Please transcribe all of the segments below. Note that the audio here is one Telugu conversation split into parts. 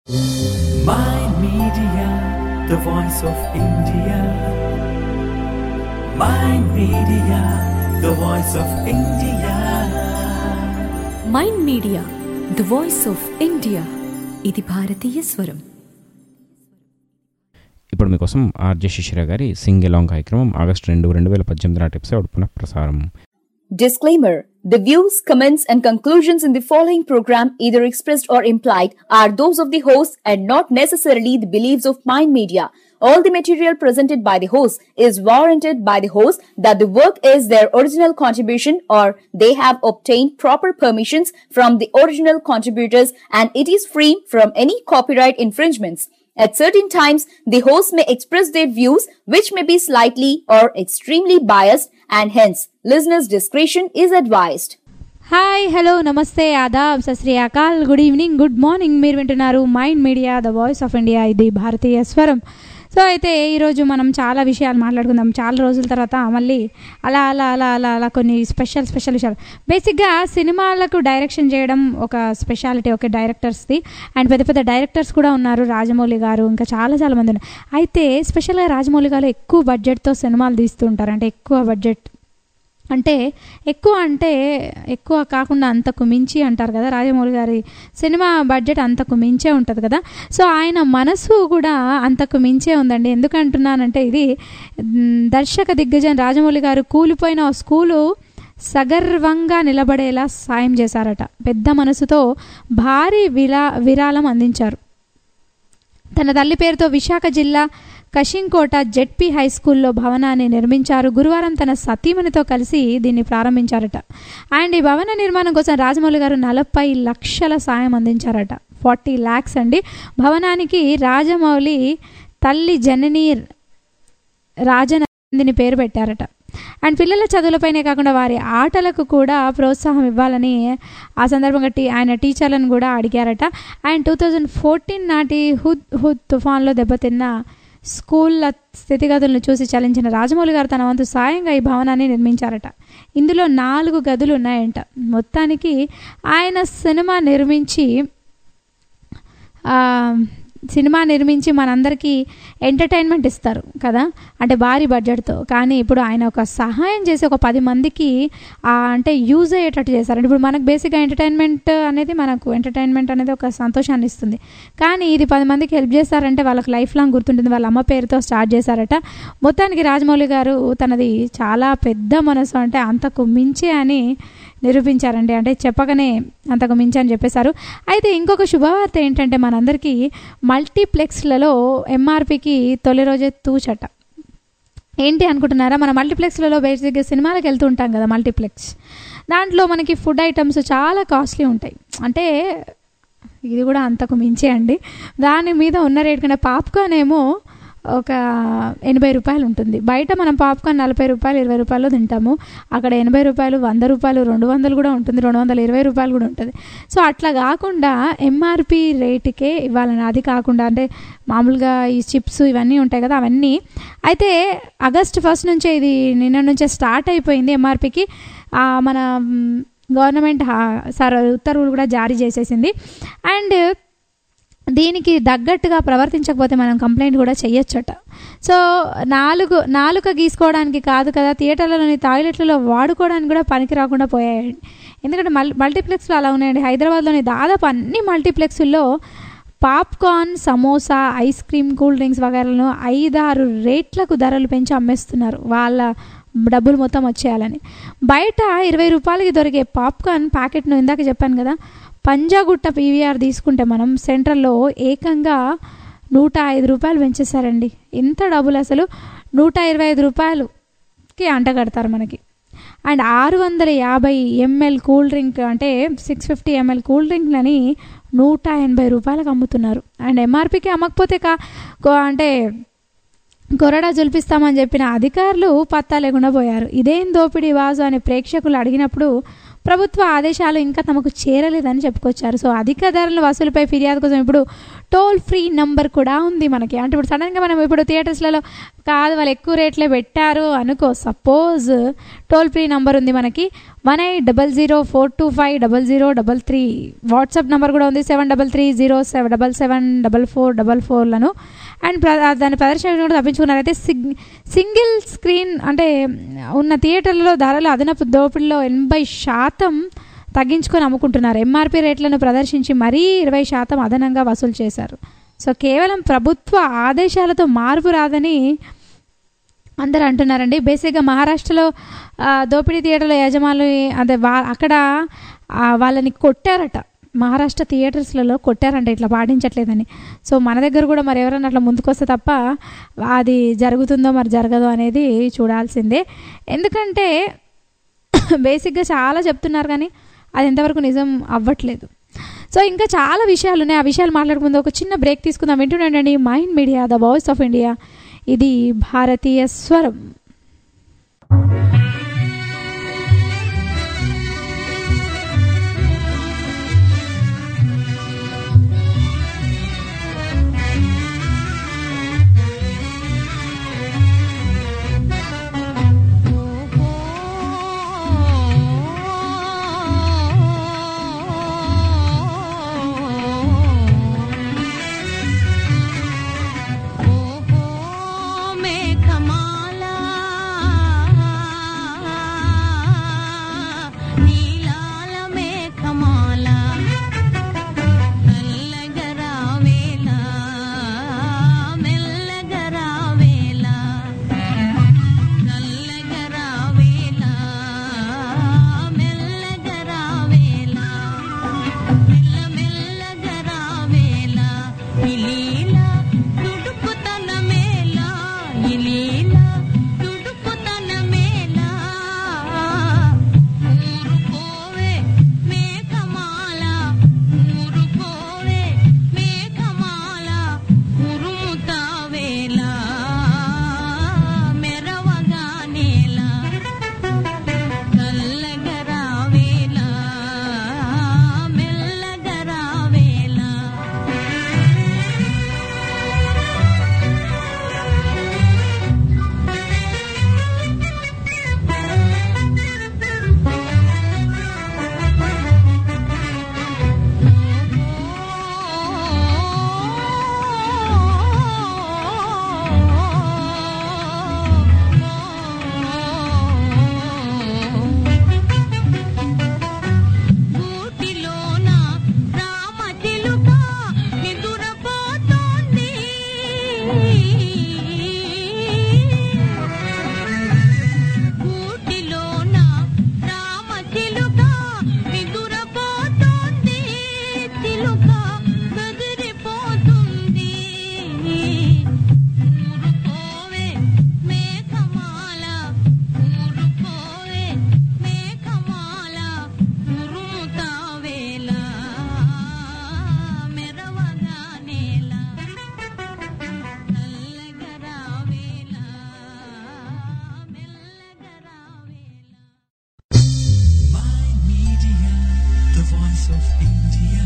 Mind Media, the voice of India. Mind Media, the voice of India. Mind media the voice of India ఇది భారతీయ స్వరం ఇప్పుడు మీకోసం ఆర్జే శిశిర గారి సింగ్ ఎలాంగ్ కార్యక్రమం ఆగస్టు రెండు రెండు వేల పద్దెనిమిది నాటి ఎపిసోడ్ పునః ప్రసారం Disclaimer The views, comments, and conclusions in the following program, either expressed or implied, are those of the host and not necessarily the beliefs of Mind Media. All the material presented by the host is warranted by the host that the work is their original contribution or they have obtained proper permissions from the original contributors and it is free from any copyright infringements. At certain times, the host may express their views which may be slightly or extremely biased and hence listeners' discretion is advised. Hi hello namaste adaab Sat Sri Akal good evening good morning మీరు వింటున్నారు mind media the voice of India ఇది భారతీయ స్వరం సో అయితే ఈరోజు మనం చాలా విషయాలు మాట్లాడుకుందాం చాలా రోజుల తర్వాత మళ్ళీ అలా అలా అలా అలా అలా కొన్ని స్పెషల్ స్పెషల్ విషయాలు బేసిక్గా సినిమాలకు డైరెక్షన్ చేయడం ఒక స్పెషాలిటీ ఒక డైరెక్టర్స్ది అండ్ పెద్ద పెద్ద డైరెక్టర్స్ కూడా ఉన్నారు రాజమౌళి గారు ఇంకా చాలా చాలా మంది ఉన్నారు అయితే స్పెషల్గా రాజమౌళి గారు ఎక్కువ బడ్జెట్తో సినిమాలు తీస్తూ ఉంటారు అంటే ఎక్కువ బడ్జెట్ అంటే ఎక్కువ అంటే ఎక్కువ కాకుండా అంతకు మించి అంటారు కదా రాజమౌళి గారి సినిమా బడ్జెట్ అంతకు మించే ఉంటుంది కదా సో ఆయన మనసు కూడా అంతకు మించే ఉందండి ఎందుకు అంటున్నానంటే ఇది మ్, దర్శక దిగ్గజం రాజమౌళి గారు కూలిపోయిన ఓ స్కూలు సగర్వంగా నిలబడేలా సాయం చేశారట పెద్ద మనసుతో భారీ విరా విరాళం అందించారు తన తల్లి పేరుతో విశాఖ జిల్లా కషింకోట జెడ్పీ హై స్కూల్లో భవనాన్ని నిర్మించారు గురువారం తన సతీమణితో కలిసి దీన్ని ప్రారంభించారట అండ్ ఈ భవన నిర్మాణం కోసం రాజమౌళి గారు నలభై లక్షల సాయం అందించారట ఫార్టీ ల్యాక్స్ అండి భవనానికి రాజమౌళి తల్లి జనని రాజనందిని పేరు పెట్టారట అండ్ పిల్లల చదువులపైనే కాకుండా వారి ఆటలకు కూడా ప్రోత్సాహం ఇవ్వాలని ఆ సందర్భంగా టీ ఆయన టీచర్లను కూడా అడిగారట అండ్ టూ థౌజండ్ ఫోర్టీన్ నాటి హుద్ హుద్ తుఫాన్లో దెబ్బతిన్న స్కూళ్ళ స్థితిగతులను చూసి చలించిన రాజమౌళి గారు తన వంతు సాయంగా ఈ భవనాన్ని నిర్మించారట ఇందులో నాలుగు గదులు ఉన్నాయంట మొత్తానికి ఆయన సినిమా నిర్మించి ఆ, సినిమా నిర్మించి మనందరికీ ఎంటర్టైన్మెంట్ ఇస్తారు కదా అంటే భారీ బడ్జెట్తో కానీ ఇప్పుడు ఆయన ఒక సహాయం చేసి ఒక పది మందికి ఆ, అంటే యూజ్ అయ్యేటట్టు చేశారు అంటే ఇప్పుడు మనకు బేసిక్గా ఎంటర్టైన్మెంట్ అనేది మనకు ఎంటర్టైన్మెంట్ అనేది ఒక సంతోషాన్ని ఇస్తుంది కానీ ఇది పది మందికి హెల్ప్ చేస్తారంటే వాళ్ళకి లైఫ్ లాంగ్ గుర్తుంటుంది వాళ్ళ అమ్మ పేరుతో స్టార్ట్ చేశారట మొత్తానికి రాజమౌళి గారు తనది చాలా పెద్ద మనసు అంటే అంతకు మించి అని నిరూపించారండి అంటే చెప్పగానే అంతకు మించి అని చెప్పేశారు అయితే ఇంకొక శుభవార్త ఏంటంటే మనందరికీ మల్టీప్లెక్స్లలో ఎంఆర్పికి తొలి రోజే తూచట ఏంటి అనుకుంటున్నారా మన మల్టీప్లెక్స్లలో బేసిక్గా సినిమాలకు వెళ్తూ ఉంటాం కదా మల్టీప్లెక్స్ దాంట్లో మనకి ఫుడ్ ఐటమ్స్ చాలా కాస్ట్లీ ఉంటాయి అంటే ఇది కూడా అంతకు మించే అండి దాని మీద ఉన్న రేట్ కన్నా పాప్కార్న్ ఏమో ఒక ఎనభై రూపాయలు ఉంటుంది బయట మనం పాప్కార్న్ నలభై రూపాయలు ఇరవై రూపాయలు తింటాము అక్కడ ఎనభై రూపాయలు వంద రూపాయలు రెండు వందలు కూడా ఉంటుంది రెండు వందల ఇరవై రూపాయలు కూడా ఉంటుంది సో అట్లా కాకుండా ఎంఆర్పి రేటుకే ఇవ్వాలని అది కాకుండా అంటే మామూలుగా ఈ చిప్స్ ఇవన్నీ ఉంటాయి కదా అవన్నీ అయితే ఆగస్ట్ ఫస్ట్ నుంచే ఇది నిన్న నుంచే స్టార్ట్ అయిపోయింది ఎంఆర్పికి మన మ్, గవర్నమెంట్ హా- సార్ ఉత్తర్వులు కూడా జారీ చేసేసింది అండ్ దీనికి తగ్గట్టుగా ప్రవర్తించకపోతే మనం కంప్లైంట్ కూడా చేయొచ్చట సో నాలుగు నాలుక గీసుకోవడానికి కాదు కదా థియేటర్లలోని టాయిలెట్లలో వాడుకోవడానికి కూడా పనికి రాకుండా పోయాయండి ఎందుకంటే మల్ మల్టీప్లెక్స్లో అలా ఉన్నాయండి హైదరాబాద్లోని దాదాపు అన్ని మల్టీప్లెక్స్ల్లో popcorn samosa ice cream cool drinks వగైరాలను ఐదారు రేట్లకు ధరలు పెంచి అమ్మేస్తున్నారు వాళ్ళ డబ్బులు మొత్తం వచ్చేయాలని బయట ఇరవై రూపాయలకి దొరికే పాప్కార్న్ ప్యాకెట్ను ఇందాక చెప్పాను కదా పంజాగుట్ట పీవీఆర్ తీసుకుంటే మనం సెంట్రల్లో ఏకంగా నూట ఐదు రూపాయలు పెంచేశారండి ఎంత డబ్బులు అసలు నూట ఇరవై ఐదు రూపాయలుకి అంటగడతారు మనకి అండ్ ఆరు వందల యాభై ఎంఎల్ కూల్ డ్రింక్ అంటే సిక్స్ ఫిఫ్టీ ఎంఎల్ కూల్ డ్రింక్లని నూట ఎనభై రూపాయలకు అమ్ముతున్నారు అండ్ ఎంఆర్పికి అమ్మకపోతే కా కో- అంటే కొరడా జుల్పిస్తామని చెప్పిన అధికారులు పత్తా లేకుండా పోయారు ఇదేం దోపిడీ వాజు అని ప్రేక్షకులు అడిగినప్పుడు ప్రభుత్వ ఆదేశాలు ఇంకా తమకు చేరలేదని చెప్పుకొచ్చారు సో అధిక ధరల వసూలుపై ఫిర్యాదు కోసం ఇప్పుడు టోల్ ఫ్రీ నంబర్ కూడా ఉంది మనకి అంటే ఇప్పుడు సడన్గా మనం ఇప్పుడు థియేటర్స్లలో కాదు వాళ్ళు ఎక్కువ రేట్లే పెట్టారు అనుకో సపోజ్ టోల్ ఫ్రీ నంబర్ ఉంది మనకి one eight double zero four two five double zero double three WhatsApp number కూడా ఉంది seven double three zero seven double seven double four double ఫోర్లను అండ్ ప్ర దాని ప్రదర్శన కూడా తప్పించుకున్నారైతే సింగ్ సింగిల్ స్క్రీన్ అంటే ఉన్న థియేటర్లలో ధరలు అదనపు దోపిడీలో ఎనభై శాతం తగ్గించుకొని అమ్ముకుంటున్నారు ఎంఆర్పి రేట్లను ప్రదర్శించి మరీ ఇరవై శాతం అదనంగా వసూలు చేశారు సో కేవలం ప్రభుత్వ ఆదేశాలతో మార్పు రాదని అందరూ అంటున్నారండి బేసిక్గా మహారాష్ట్రలో ఆ, దోపిడీ థియేటర్ల యజమానులు అదే వా అక్కడ ఆ, వాళ్ళని కొట్టారట మహారాష్ట్ర థియేటర్స్లలో కొట్టారంట ఇట్లా పాటించట్లేదని సో మన దగ్గర కూడా మరి ఎవరైనా అట్లా ముందుకొస్తే తప్ప అది జరుగుతుందో మరి జరగదో అనేది చూడాల్సిందే ఎందుకంటే బేసిక్గా చాలా చెప్తున్నారు కానీ అది ఎంతవరకు నిజం అవ్వట్లేదు సో ఇంకా చాలా విషయాలు ఉన్నాయి ఆ విషయాలు మాట్లాడుకుందాం ఒక చిన్న బ్రేక్ తీసుకుందాం వింటుండండి Mind media the voice of India ఇది భారతీయ స్వరం మేఘమాల నీలాల మేఘమాల మెల్లగరావేల మెల్లగరావేల నల్లగరావేల మెల్లగరావేల మెల్లమెల్లగరావేల ఇలీల తుడుపుతన మేల ఇలీల తుడుపుతన మేల ఊరుకోవే మేఘమాల ఊరుకోవే మేఘమాల ఉరుముతావేల మెరవగా నేల కల్లగరావేల మెల్లగరావేల గూటిలోన రామచిలుక నిదురపోతోంది గూటిలోన రామచిలుక నిదురపోతోంది చిలుక బెదిరిపోతుంది ఊరుకోవే మేఘమాల ఊరుకోవే మేఘమాల ఉరుముతావేల మెరవగా నేల నల్లగరావేల మెల్లగరావేల Mind Media, the voice of India.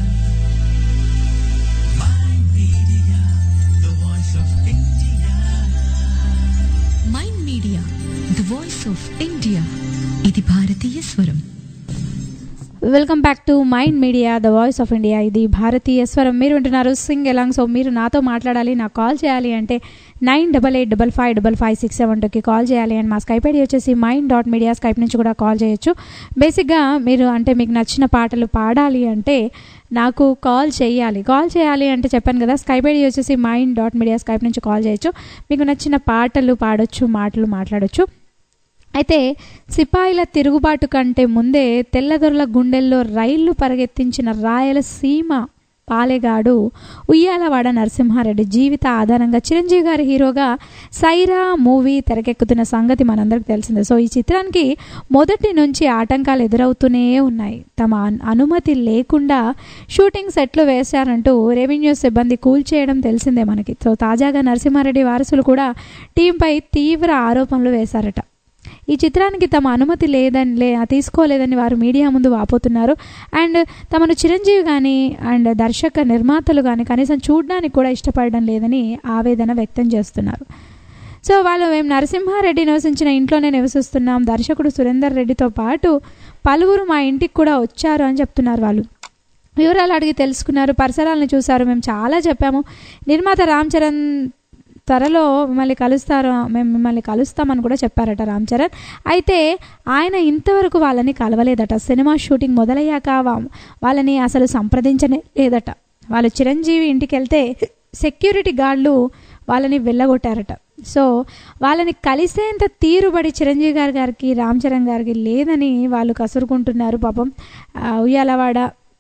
Mind Media, the voice of India. Mind media the voice of India ఇది భారతీయ స్వరం welcome back to mind media the voice of India ఇది భారతీయ స్వరం మీరు వింటున్నారు సింగ్ ఎలాంగ్ సో మీరు నాతో మాట్లాడాలి నాకు కాల్ చేయాలి అంటే nine double eight double five double five six seven టూకి కాల్ చేయాలి అండ్ మా స్కైప్ ఐడి వచ్చేసి మైండ్ డాట్ మీడియా స్కైప్ నుంచి కూడా కాల్ చేయొచ్చు బేసిక్గా మీరు అంటే మీకు నచ్చిన పాటలు పాడాలి అంటే నాకు కాల్ చేయాలి కాల్ చేయాలి అంటే చెప్పాను కదా స్కైప్ ఐడి వచ్చేసి మైండ్ డాట్ మీడియా స్కైప్ నుంచి కాల్ చేయొచ్చు మీకు నచ్చిన పాటలు పాడొచ్చు మాటలు మాట్లాడొచ్చు అయితే సిపాయిల తిరుగుబాటు కంటే ముందే తెల్లదొరల గుండెల్లో రైళ్లు పరిగెత్తించిన రాయలసీమ పాలెగాడు ఉయ్యాలవాడ నరసింహారెడ్డి జీవిత ఆధారంగా చిరంజీవి గారి హీరోగా సైరా మూవీ తెరకెక్కుతున్న సంగతి మనందరికి తెలిసిందే సో ఈ చిత్రానికి మొదటి నుంచి ఆటంకాలు ఎదురవుతూనే ఉన్నాయి తమ అన్- అనుమతి లేకుండా షూటింగ్ సెట్లు వేశారంటూ రెవెన్యూ సిబ్బంది కూల్చేయడం తెలిసిందే మనకి సో తాజాగా నరసింహారెడ్డి వారసులు కూడా టీంపై తీవ్ర ఆరోపణలు వేశారట ఈ చిత్రానికి తమ అనుమతి లేదని లే తీసుకోలేదని వారు మీడియా ముందు వాపోతున్నారు అండ్ తమను చిరంజీవి కానీ అండ్ దర్శక నిర్మాతలు కానీ కనీసం చూడడానికి కూడా ఇష్టపడడం లేదని ఆవేదన వ్యక్తం చేస్తున్నారు సో వాళ్ళు మేము నరసింహారెడ్డి నివసించిన ఇంట్లోనే నివసిస్తున్నాం దర్శకుడు సురేందర్ రెడ్డితో పాటు పలువురు మా ఇంటికి కూడా వచ్చారు అని చెప్తున్నారు వాళ్ళు వివరాలు అడిగి తెలుసుకున్నారు పరిసరాలను చూశారు మేము చాలా చెప్పాము నిర్మాత రామ్ చరణ్ త్వరలో మిమ్మల్ని కలుస్తారు మేము మిమ్మల్ని కలుస్తామని కూడా చెప్పారట రామ్ చరణ్ అయితే ఆయన ఇంతవరకు వాళ్ళని కలవలేదట సినిమా షూటింగ్ మొదలయ్యాక వా- వాళ్ళని అసలు సంప్రదించనే లేదట వాళ్ళు చిరంజీవి ఇంటికి వెళ్తే సెక్యూరిటీ గార్డులు వాళ్ళని వెళ్ళగొట్టారట సో వాళ్ళని కలిసేంత తీరుబడి చిరంజీవి గారి గారికి రామ్ చరణ్ గారికి లేదని వాళ్ళు కసురుకుంటున్నారు పాపం ఆ, ఉయ్యాలవాడ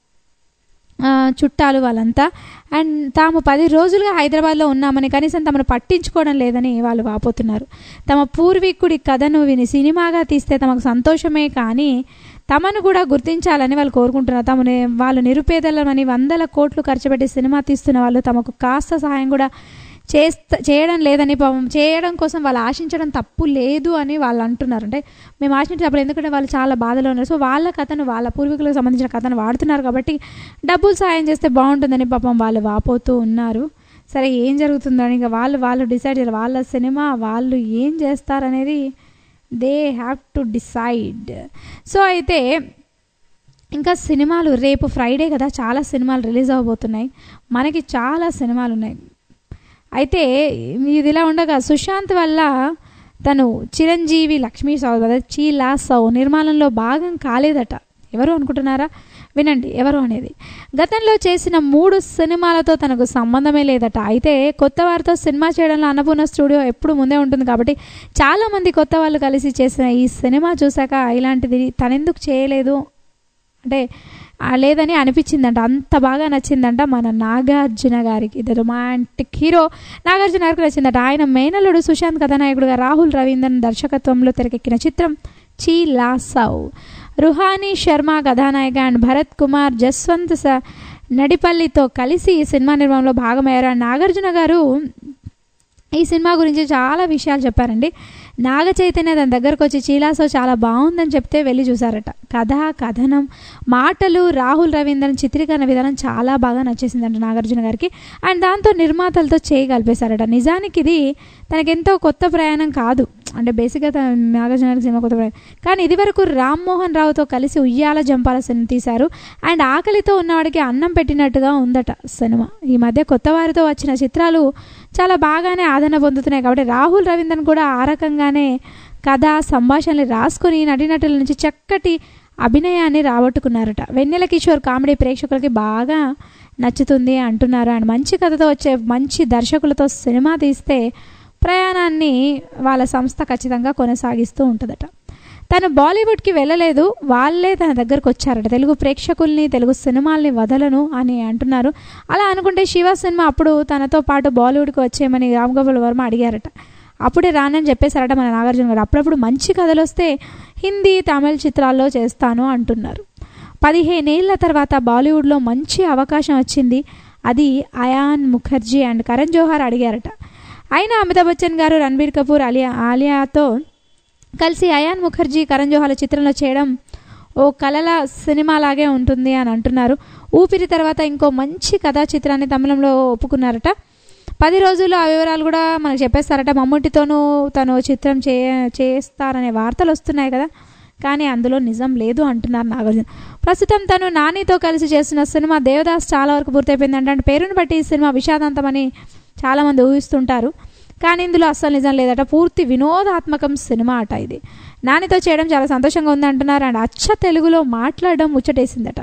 ఆ, చుట్టాలు వాళ్ళంతా అండ్ తాము పది రోజులుగా హైదరాబాద్లో ఉన్నామని కనీసం తమను పట్టించుకోవడం లేదని వాళ్ళు వాపోతున్నారు తమ పూర్వీకుడి కథను విని సినిమాగా తీస్తే తమకు సంతోషమే కానీ తమను కూడా గుర్తించాలని వాళ్ళు కోరుకుంటున్నారు తమను వాళ్ళు నిరుపేదలమని వందల కోట్లు ఖర్చు పెట్టి సినిమా తీస్తున్న వాళ్ళు తమకు కాస్త సహాయం కూడా చేస్త చేయడం లేదని పాపం చేయడం కోసం వాళ్ళు ఆశించడం తప్పు లేదు అని వాళ్ళు అంటున్నారు అంటే మేము ఆశించినప్పుడు ఎందుకంటే వాళ్ళు చాలా బాధలో ఉన్నారు సో వాళ్ళ కథను వాళ్ళ పూర్వీకులకు సంబంధించిన కథను వాడుతున్నారు కాబట్టి డబ్బులు సాయం చేస్తే బాగుంటుందని పాపం వాళ్ళు వాపోతూ ఉన్నారు సరే ఏం జరుగుతుందని ఇంకా వాళ్ళు వాళ్ళు డిసైడ్ చేయాలి వాళ్ళ సినిమా వాళ్ళు ఏం చేస్తారనేది they have to decide so అయితే ఇంకా సినిమాలు రేపు ఫ్రైడే కదా చాలా సినిమాలు రిలీజ్ అవ్వబోతున్నాయి మనకి చాలా సినిమాలు ఉన్నాయి అయితే ఇది ఇలా ఉండగా సుశాంత్ వల్ల తను చిరంజీవి లక్ష్మీ సావు కదా చీలా సౌ నిర్మాణంలో భాగం కాలేదట ఎవరు అనుకుంటున్నారా వినండి ఎవరు అనేది గతంలో చేసిన మూడు సినిమాలతో తనకు సంబంధమే లేదట అయితే కొత్త వారితో సినిమా చేయడంలో అన్నపూర్ణ స్టూడియో ఎప్పుడు ముందే ఉంటుంది కాబట్టి చాలామంది కొత్త వాళ్ళు కలిసి చేసిన ఈ సినిమా చూశాక ఇలాంటిది తనెందుకు చేయలేదు అంటే ఆ లేదని అనిపించిందంట అంత బాగా నచ్చిందంట మన నాగార్జున గారికి ద రొమాంటిక్ హీరో నాగార్జున గారికి నచ్చిందట ఆయన మేనల్లుడు సుశాంత్ కథానాయకుడుగా రాహుల్ రవీంద్రన్ దర్శకత్వంలో తెరకెక్కిన చిత్రం చీ లాసౌ రుహానీ శర్మ కథానాయక అండ్ భరత్ కుమార్ జస్వంత్ స నడిపల్లితో కలిసి ఈ సినిమా నిర్మాణంలో భాగమయ్యారు అండ్ నాగార్జున గారు ఈ సినిమా గురించి చాలా విషయాలు చెప్పారండి నాగ చైతన్య దాని దగ్గరకు వచ్చి చీలాసో చాలా బాగుందని చెప్తే వెళ్ళి చూసారట కథ కథనం మాటలు రాహుల్ రవీంద్రన్ చిత్రీకరణ విధానం చాలా బాగా నచ్చేసిందంట నాగార్జున గారికి అండ్ దాంతో నిర్మాతలతో చేయి కలిపేశారట నిజానికి ఇది తనకెంతో కొత్త ప్రయాణం కాదు అంటే బేసిక్గా తన నాగార్జున గారికి సినిమా కొత్త ప్రయాణం కానీ ఇది వరకు రామ్మోహన్ రావుతో కలిసి ఉయ్యాల జంపాల సినిమా తీశారు అండ్ ఆకలితో ఉన్నవాడికి అన్నం పెట్టినట్టుగా ఉందట సినిమా ఈ మధ్య కొత్త వారితో వచ్చిన చిత్రాలు చాలా బాగానే ఆదరణ పొందుతున్నాయి కాబట్టి రాహుల్ రవీంద్రన్ కూడా ఆ రకంగానే కథ సంభాషణలు రాసుకొని నటీనటుల నుంచి చక్కటి అభినయాన్ని రాబట్టుకున్నారట వెన్నెల కిషోర్ కామెడీ ప్రేక్షకులకి బాగా నచ్చుతుంది అంటున్నారు అండ్ మంచి కథతో వచ్చే మంచి దర్శకులతో సినిమా తీస్తే ప్రయాణాన్ని వాళ్ళ సంస్థ ఖచ్చితంగా కొనసాగిస్తూ ఉంటుందట తను బాలీవుడ్కి వెళ్ళలేదు వాళ్ళే తన దగ్గరకు వచ్చారట తెలుగు ప్రేక్షకుల్ని తెలుగు సినిమాల్ని వదలను అని అంటున్నారు అలా అనుకుంటే శివ సినిమా అప్పుడు తనతో పాటు బాలీవుడ్కి వచ్చేయమని రామ్ గోపాల్ వర్మ అడిగారట అప్పుడే రానని చెప్పేశారట మన నాగార్జున గారు అప్పుడప్పుడు మంచి కథలు వస్తే హిందీ తమిళ చిత్రాల్లో చేస్తాను అంటున్నారు పదిహేనేళ్ల తర్వాత బాలీవుడ్లో మంచి అవకాశం వచ్చింది అది అయాన్ ముఖర్జీ అండ్ కరణ్ జోహార్ అడిగారట అయినా అమితాబ్ బచ్చన్ గారు రణబీర్ కపూర్ అలియా ఆలియాతో కలిసి అయాన్ ముఖర్జీ కరణ్ జోహార్ల చిత్రంలో చేయడం ఓ కలల సినిమాలాగే ఉంటుంది అని అంటున్నారు ఊపిరి తర్వాత ఇంకో మంచి కథా చిత్రాన్ని తమిళంలో ఒప్పుకున్నారట పది రోజుల్లో ఆ వివరాలు కూడా మనకు చెప్పేస్తారట మమ్ముటితోనూ తను చిత్రం చే చేస్తారనే వార్తలు వస్తున్నాయి కదా కానీ అందులో నిజం లేదు అంటున్నారు నాగార్జున ప్రస్తుతం తను నానితో కలిసి చేస్తున్న సినిమా దేవదాస్ చాలా వరకు పూర్తయిపోయింది అంటే పేరును బట్టి ఈ సినిమా విషాదాంతమని చాలామంది ఊహిస్తుంటారు కానీ ఇందులో అస్సలు నిజం లేదట పూర్తి వినోదాత్మకం సినిమా అట ఇది నానితో చేయడం చాలా సంతోషంగా ఉంది అంటున్నారు అండ్ అచ్చ తెలుగులో మాట్లాడడం ముచ్చటేసిందట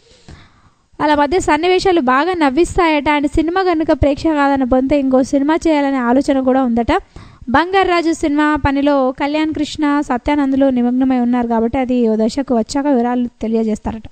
వాళ్ళ మధ్య సన్నివేశాలు బాగా నవ్విస్తాయట అండ్ సినిమా కనుక ప్రేక్షకాదన పొందితే ఇంకో సినిమా చేయాలనే ఆలోచన కూడా ఉందట బంగారు రాజు సినిమా పనిలో కళ్యాణ్ కృష్ణ సత్యానందులు నిమగ్నమై ఉన్నారు కాబట్టి అది ఓ దశకు వచ్చాక వివరాలు తెలియజేస్తారట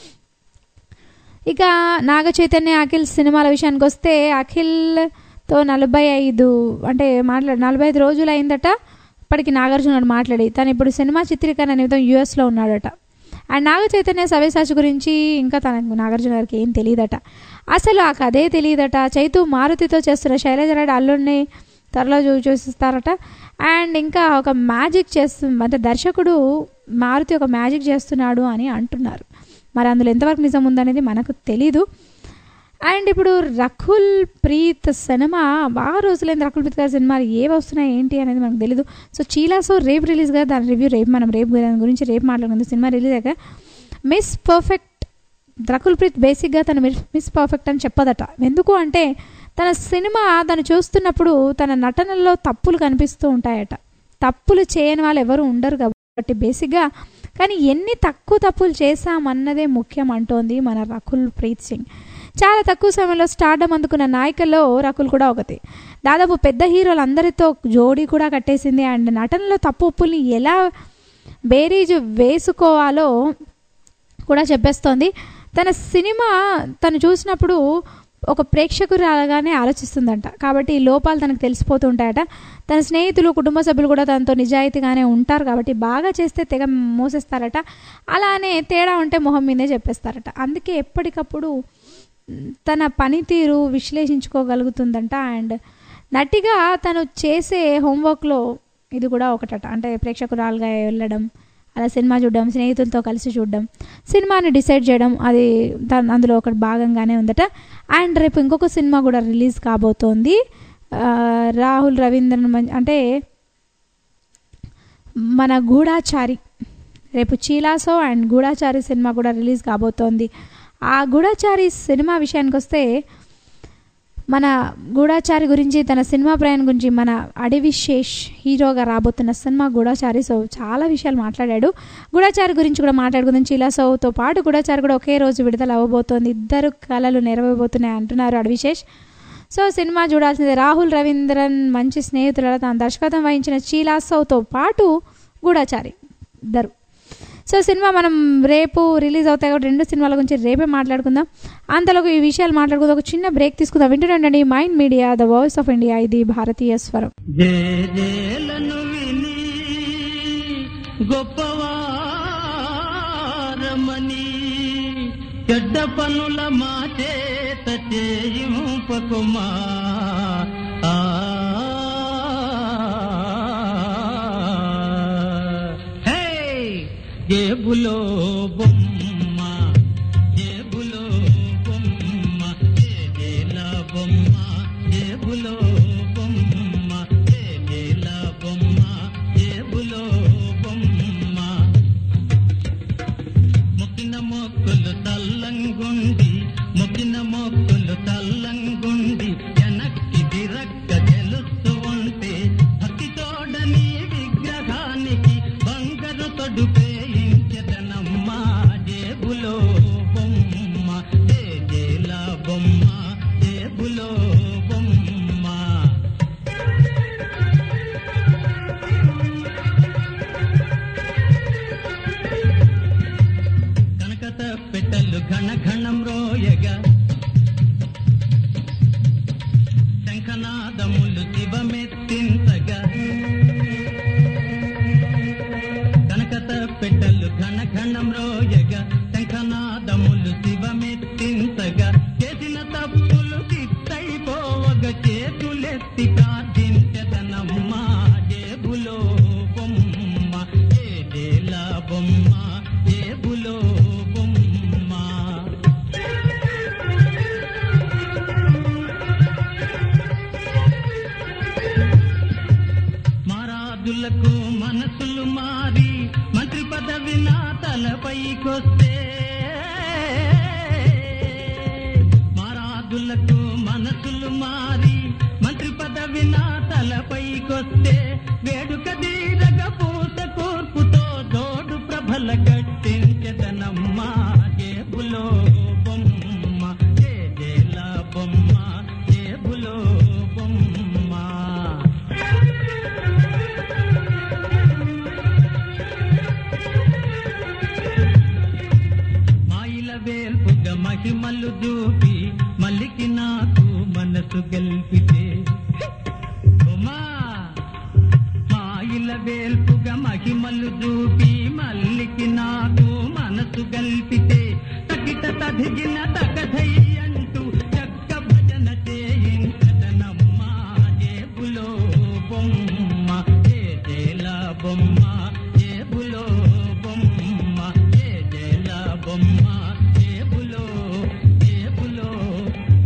ఇక నాగ చైతన్య అఖిల్ సినిమాల విషయానికి వస్తే అఖిల్తో నలభై ఐదు అంటే మాట్లాడి నలభై ఐదు రోజులు అయిందట ఇప్పటికి నాగార్జున మాట్లాడి తను ఇప్పుడు సినిమా చిత్రీకరణ నిమిత్తం యూఎస్లో ఉన్నాడట అండ్ నాగ చైతన్య సవ్యసాచి గురించి ఇంకా తనకు నాగార్జున గారికి ఏం తెలియదట అసలు ఆ కథే తెలియదట చైతు మారుతితో చేస్తున్న శైలజరాడు అల్లుడిని త్వరలో చూ చూసిస్తారట అండ్ ఇంకా ఒక మ్యాజిక్ చేస్తు అంటే దర్శకుడు మారుతి ఒక మ్యాజిక్ చేస్తున్నాడు అని అంటున్నారు మరి అందులో ఎంతవరకు నిజం ఉందనేది మనకు తెలీదు అండ్ ఇప్పుడు రకుల్ ప్రీత్ సినిమా బాగా రోజులైంది రకుల్ ప్రీత్ గారి సినిమాలు ఏవి వస్తున్నాయి ఏంటి అనేది మనకు తెలీదు సో చీలాసో రేపు రిలీజ్ కదా దాని రివ్యూ రేపు మనం రేపు దాని గురించి రేపు మాట్లాడుకుందాం సినిమా రిలీజ్ అయ్యాక మిస్ పర్ఫెక్ట్ రకుల్ ప్రీత్ బేసిక్గా తను మిస్ మిస్ పర్ఫెక్ట్ అని చెప్పదట ఎందుకు అంటే తన సినిమా తను చూస్తున్నప్పుడు తన నటనలో తప్పులు కనిపిస్తూ ఉంటాయట తప్పులు చేయని వాళ్ళు ఎవరు ఉండరు కాబట్టి బేసిక్గా కానీ ఎన్ని తక్కువ తప్పులు చేశామన్నదే ముఖ్యం అంటోంది మన రకుల్ ప్రీత్ సింగ్ చాలా తక్కువ సమయంలో స్టార్డమ్ అందుకున్న నాయకుల్లో రకుల్ కూడా ఒకటి దాదాపు పెద్ద హీరోలందరితో జోడీ కూడా కట్టేసింది అండ్ నటనలో తప్పు ఒప్పుల్ని ఎలా బేరీజు వేసుకోవాలో కూడా చెప్పేస్తోంది తన సినిమా తను చూసినప్పుడు ఒక ప్రేక్షకురాలుగానే ఆలోచిస్తుందంట కాబట్టి ఈ లోపాలు తనకు తెలిసిపోతూ ఉంటాయట తన స్నేహితులు కుటుంబ సభ్యులు కూడా తనతో నిజాయితీగానే ఉంటారు కాబట్టి బాగా చేస్తే తెగ మోసేస్తారట అలానే తేడా ఉంటే మొహం మీదే చెప్పేస్తారట అందుకే ఎప్పటికప్పుడు మ్, తన పనితీరు విశ్లేషించుకోగలుగుతుందంట అండ్ నటిగా తను చేసే హోంవర్క్లో ఇది కూడా ఒకటట అంటే ప్రేక్షకురాలుగా వెళ్ళడం అలా సినిమా చూడడం స్నేహితులతో కలిసి చూడడం సినిమాని డిసైడ్ చేయడం అది దాని అందులో ఒకటి భాగంగానే ఉందట అండ్ రేపు ఇంకొక సినిమా కూడా రిలీజ్ కాబోతోంది ఆ, రాహుల్ రవీంద్రన్ మం- అంటే మన గూఢాచారి రేపు చీలాసో అండ్ గూఢాచారి సినిమా కూడా రిలీజ్ కాబోతోంది ఆ గూఢాచారి సినిమా విషయానికి వస్తే మన గూఢాచారి గురించి తన సినిమా ప్రయాణం గురించి మన అడవి శేష్ హీరోగా రాబోతున్న సినిమా గూఢాచారి సో చాలా విషయాలు మాట్లాడాడు గూఢాచారి గురించి కూడా మాట్లాడుకుందాం చీలాసోతో పాటు గూఢాచారి కూడా ఒకే రోజు విడుదల అవ్వబోతోంది ఇద్దరు కళలు నెరవేరబోతున్నాయి అంటున్నారు అడవిశేష్ సో సినిమా చూడాల్సిందే రాహుల్ రవీంద్రన్ మంచి స్నేహితుల తాను దర్శకత్వం వహించిన చీలాసోతో పాటు గూఢాచారి ఇద్దరు సో సినిమా మనం రేపు రిలీజ్ అవుతాయి కాబట్టి రెండు సినిమాల గురించి రేపే మాట్లాడుకుందాం అంతలోకి ఈ విషయాలు మాట్లాడుకుందాం ఒక చిన్న బ్రేక్ తీసుకుందాం వింటుండండి Mind media the voice of India ఇది భారతీయ స్వరం జేజేలను విని గొప్పవారమని చెడ్డ పనుల మా చేత చేయింపకుమా ఆ. హే! జేబులో బొమ్మ జేబులో బొమ్మ జేజేల బొమ్మ జేబులో బొమ్మ జేజేల బొమ్మ జేబులో బొమ్మ మొక్కిన మొక్కులు తల్లంగుండి మొక్కిన మొక్కులు తల్లంగుండి వెనక్కి తిరక్క తెలుస్తూ ఉంటే భక్తి తోడని విగ్రహానికి బంగారు తొడుపేయించదనమ్మా జేబులో బొమ్మ జేజేల బొమ్మ జేబులో బొమ్మ కనకత పెట్టలు ఘన ఘనం రోయగా శంఖనాదములు శివమెత్తింతగా కనకత పెట్టలు ఘన ఘనం రోయగా శంఖనాదములు శివమెత్తింతగా చేసిన తప్పులు తిట్టయిపోవగా చేతులెత్తి ప్రార్థించదనమ్మా జేబులో బొమ్మ జేజేల బొమ్మ జేబులో బొమ్మ మారాదులకు మనసులు మారి మంత్రి పదవి నా తలపైకొస్తే మారాదులకు మనసులు మారి మంత్రి పదవి నా తలపైకొస్తే వేడుక దీరగ పూత కూర్పుతో జోడు ప్రభల కట్టించదనమ్మా జేబులో బొమ్మ జేజేల బొమ్మ జేబులో బొమ్మ మాయిల వేల్పుగ మహిమలు చూపి మల్లికి నాకు మనసు గెలిపితే ఉమా మాయిల వేల్పుగ మహిమలు చూపి మల్లికి నాకు మనసు గల్పితే తగిట తదిగిన తగధై అంటూ చక్క భజన చేయించదనమ్మా జేబులో బొమ్మ జేజేల బొమ్మ జేబులో బొమ్మ జేజేల బొమ్మ జేబులో జేబులో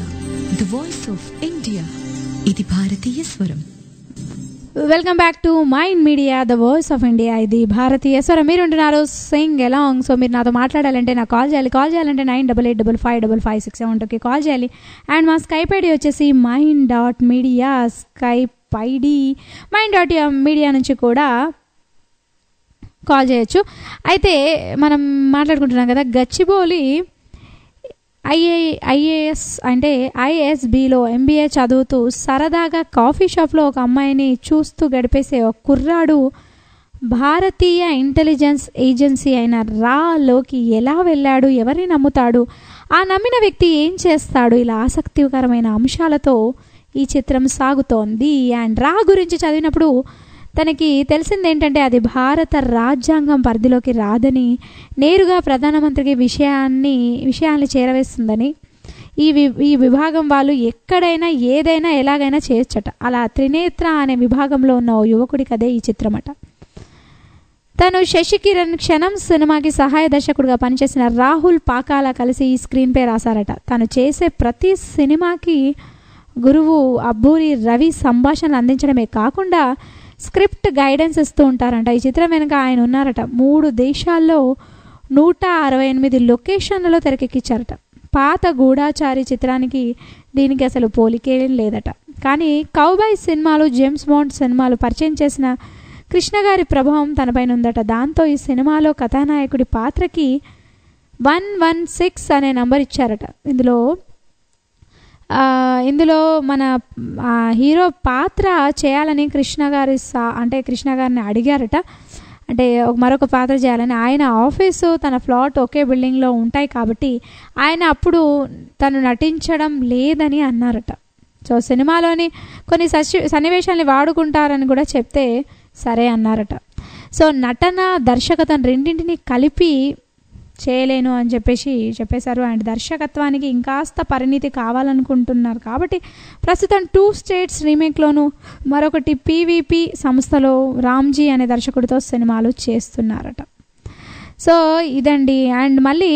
ద వాయిస్ ఆఫ్ ఇండియా ఇది భారతీయ స్వరం welcome back to mind media the voice of India ఇది భారతీయ స్వరం మీరు ఉంటున్నారు సింగ్ ఎలాంగ్ సో మీరు నాతో మాట్లాడాలంటే నాకు కాల్ చేయాలి కాల్ చేయాలంటే nine double eight double five double five six seven టూకి కాల్ చేయాలి అండ్ మా స్కైప్ ఐడి వచ్చేసి mind dot media Skype ID mind dot media నుంచి కూడా కాల్ చేయొచ్చు అయితే మనం మాట్లాడుకుంటున్నాం కదా గచ్చిబౌలి ఐఏ ఐఏఎస్ అంటే ఐఎస్బిలో ఎంబీఏ చదువుతూ సరదాగా కాఫీ షాప్లో ఒక అమ్మాయిని చూస్తూ గడిపేసే ఒక కుర్రాడు భారతీయ ఇంటెలిజెన్స్ ఏజెన్సీ అయిన రాలోకి ఎలా వెళ్ళాడు ఎవరిని నమ్ముతాడు ఆ నమ్మిన వ్యక్తి ఏం చేస్తాడు ఇలా ఆసక్తికరమైన అంశాలతో ఈ చిత్రం సాగుతోంది అండ్ రా గురించి చదివినప్పుడు తనకి తెలిసింది ఏంటంటే అది భారత రాజ్యాంగం పరిధిలోకి రాదని నేరుగా ప్రధానమంత్రికి విషయాన్ని విషయాన్ని చేరవేస్తుందని ఈ వి ఈ విభాగం వాళ్ళు ఎక్కడైనా ఏదైనా ఎలాగైనా చేయొచ్చట అలా త్రినేత్ర అనే విభాగంలో ఉన్న ఓ యువకుడి కదే ఈ చిత్రమట తను శశికిరణ్ క్షణం సినిమాకి సహాయ దర్శకుడిగా పనిచేసిన రాహుల్ పాకాల కలిసి ఈ స్క్రీన్ పే రాశారట తను చేసే ప్రతి సినిమాకి గురువు అబ్బూరి రవి సంభాషణలు అందించడమే కాకుండా స్క్రిప్ట్ గైడెన్స్ ఇస్తూ ఉంటారంట ఈ చిత్రం వెనుక ఆయన ఉన్నారట మూడు దేశాల్లో నూట అరవై ఎనిమిది లొకేషన్లలో తెరకెక్కించారట పాత గూఢాచారి చిత్రానికి దీనికి అసలు పోలికే లేదట కానీ కౌబాయ్ సినిమాలు జేమ్స్ బాండ్ సినిమాలు పరిచయం చేసిన కృష్ణ గారి ప్రభావం తనపైన ఉందట దాంతో ఈ సినిమాలో కథానాయకుడి పాత్రకి వన్ వన్ సిక్స్ అనే నంబర్ ఇచ్చారట ఇందులో ఆ, ఇందులో మన ఆ, హీరో పాత్ర చేయాలని కృష్ణ గారి సా అంటే కృష్ణ గారిని అడిగారట అంటే ఒక మరొక పాత్ర చేయాలని ఆయన ఆఫీసు తన ఫ్లాట్ ఒకే బిల్డింగ్లో ఉంటాయి కాబట్టి ఆయన అప్పుడు తను నటించడం లేదని అన్నారట సో సినిమాలోని కొన్ని సచి సన్నివేశాలని వాడుకుంటారని కూడా చెప్తే సరే అన్నారట సో నటన దర్శకత్వం రెండింటిని కలిపి చేయలేను అని చెప్పేసి చెప్పేశారు అండ్ దర్శకత్వానికి ఇంకాస్త పరిణితి కావాలనుకుంటున్నారు కాబట్టి ప్రస్తుతం టూ స్టేట్స్ రీమేక్లోను మరొకటి పీవీపీ సంస్థలో రామ్జీ అనే దర్శకుడితో సినిమాలు చేస్తున్నారట సో ఇదండి అండ్ మళ్ళీ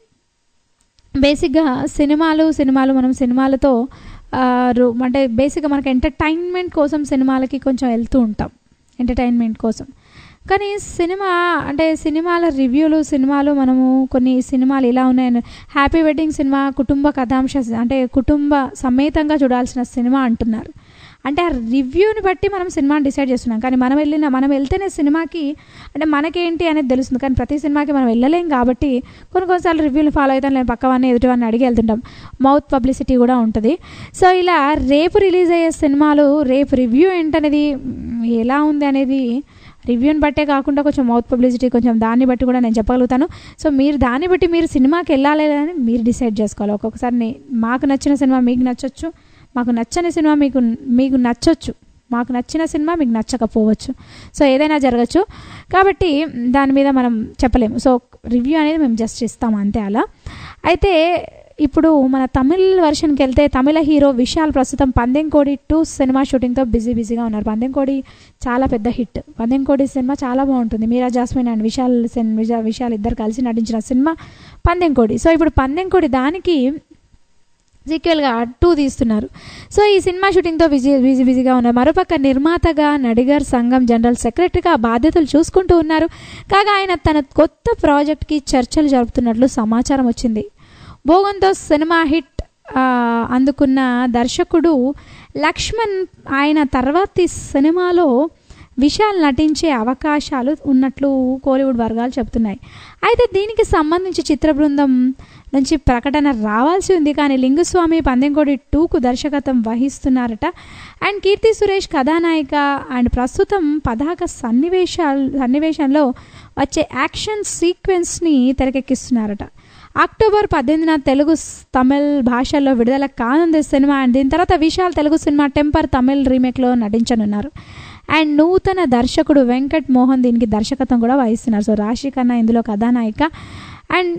బేసిక్గా సినిమాలు సినిమాలు మనం సినిమాలతో ఆ, రు- అంటే బేసిక్గా మనకి ఎంటర్టైన్మెంట్ కోసం సినిమాలకి కొంచెం వెళ్తూ ఉంటాం ఎంటర్టైన్మెంట్ కోసం కానీ సినిమా అంటే సినిమాల రివ్యూలు సినిమాలు మనము కొన్ని సినిమాలు ఇలా ఉన్నాయని హ్యాపీ వెడ్డింగ్ సినిమా కుటుంబ కథాంశ అంటే కుటుంబ సమేతంగా చూడాల్సిన సినిమా అంటున్నారు అంటే ఆ రివ్యూని బట్టి మనం సినిమాని డిసైడ్ చేస్తున్నాం కానీ మనం వెళ్ళిన మనం వెళ్తేనే సినిమాకి అంటే మనకేంటి అనేది తెలుస్తుంది కానీ ప్రతి సినిమాకి మనం వెళ్ళలేం కాబట్టి కొన్ని కొన్నిసార్లు రివ్యూలు ఫాలో అవుతాం లేదు పక్కవాన్ని ఎదుటివాన్ని అడిగి వెళ్తుంటాం మౌత్ పబ్లిసిటీ కూడా ఉంటుంది సో ఇలా రేపు రిలీజ్ అయ్యే సినిమాలు రేపు రివ్యూ ఏంటనేది మ్, ఎలా ఉంది అనేది రివ్యూని బట్టే కాకుండా కొంచెం మౌత్ పబ్లిసిటీ కొంచెం దాన్ని బట్టి కూడా నేను చెప్పగలుగుతాను సో మీరు దాన్ని బట్టి మీరు సినిమాకి వెళ్ళాలి అని మీరు డిసైడ్ చేసుకోవాలి ఒక్కొక్కసారి నే- మాకు నచ్చిన సినిమా మీకు నచ్చొచ్చు మాకు నచ్చని సినిమా మీకు మీకు నచ్చొచ్చు మాకు నచ్చిన సినిమా మీకు నచ్చకపోవచ్చు సో ఏదైనా జరగచ్చు కాబట్టి దాని మీద మనం చెప్పలేము సో రివ్యూ అనేది మేము జస్ట్ ఇస్తాం అంతే అలా అయితే ఇప్పుడు మన తమిళ్ వర్షన్కి వెళ్తే తమిళ హీరో విశాల్ ప్రస్తుతం పందెంకోడి టూ సినిమా షూటింగ్తో బిజీ బిజీగా ఉన్నారు పందెంకోడి చాలా పెద్ద హిట్ పందెంకోడి సినిమా చాలా బాగుంటుంది మీరా జాస్మిన్ అండ్ విశాల్ సెన్ విశా- విశాల్ ఇద్దరు కలిసి నటించిన సినిమా పందెంకోడి సో ఇప్పుడు పందెంకోడి దానికి సీక్వెల్గా టూ తీస్తున్నారు సో ఈ సినిమా షూటింగ్తో బిజీ బిజీ బిజీగా ఉన్నారు మరోపక్క నిర్మాతగా నడిగర్ సంఘం జనరల్ సెక్రటరీగా బాధ్యతలు చూసుకుంటూ ఉన్నారు కాగా ఆయన తన కొత్త ప్రాజెక్ట్కి చర్చలు జరుపుతున్నట్లు సమాచారం వచ్చింది భోగంతో సినిమా హిట్ ఆ, అందుకున్న దర్శకుడు లక్ష్మణ్ ఆయన తర్వాతి సినిమాలో విశాల్ నటించే అవకాశాలు ఉన్నట్లు కోలీవుడ్ వర్గాలు చెప్తున్నాయి అయితే దీనికి సంబంధించి చిత్ర బృందం నుంచి ప్రకటన రావాల్సి ఉంది కానీ లింగుస్వామి పందెంకోడి టూకు దర్శకత్వం వహిస్తున్నారట అండ్ కీర్తి సురేష్ కథానాయిక అండ్ ప్రస్తుతం పతాక సన్నివేశాలు సన్నివేశంలో వచ్చే యాక్షన్ సీక్వెన్స్ని తెరకెక్కిస్తున్నారట అక్టోబర్ పద్దెనిమిదిన తెలుగు స్- తమిళ్ భాషల్లో విడుదల కానుంది సినిమా అండ్ దీని తర్వాత విశాల్ తెలుగు సినిమా టెంపర్ తమిళ్ రీమేక్లో నటించనున్నారు అండ్ నూతన దర్శకుడు వెంకట్ మోహన్ దీనికి దర్శకత్వం కూడా వహిస్తున్నారు సో రాశి ఖన్నా ఇందులో కథానాయిక అండ్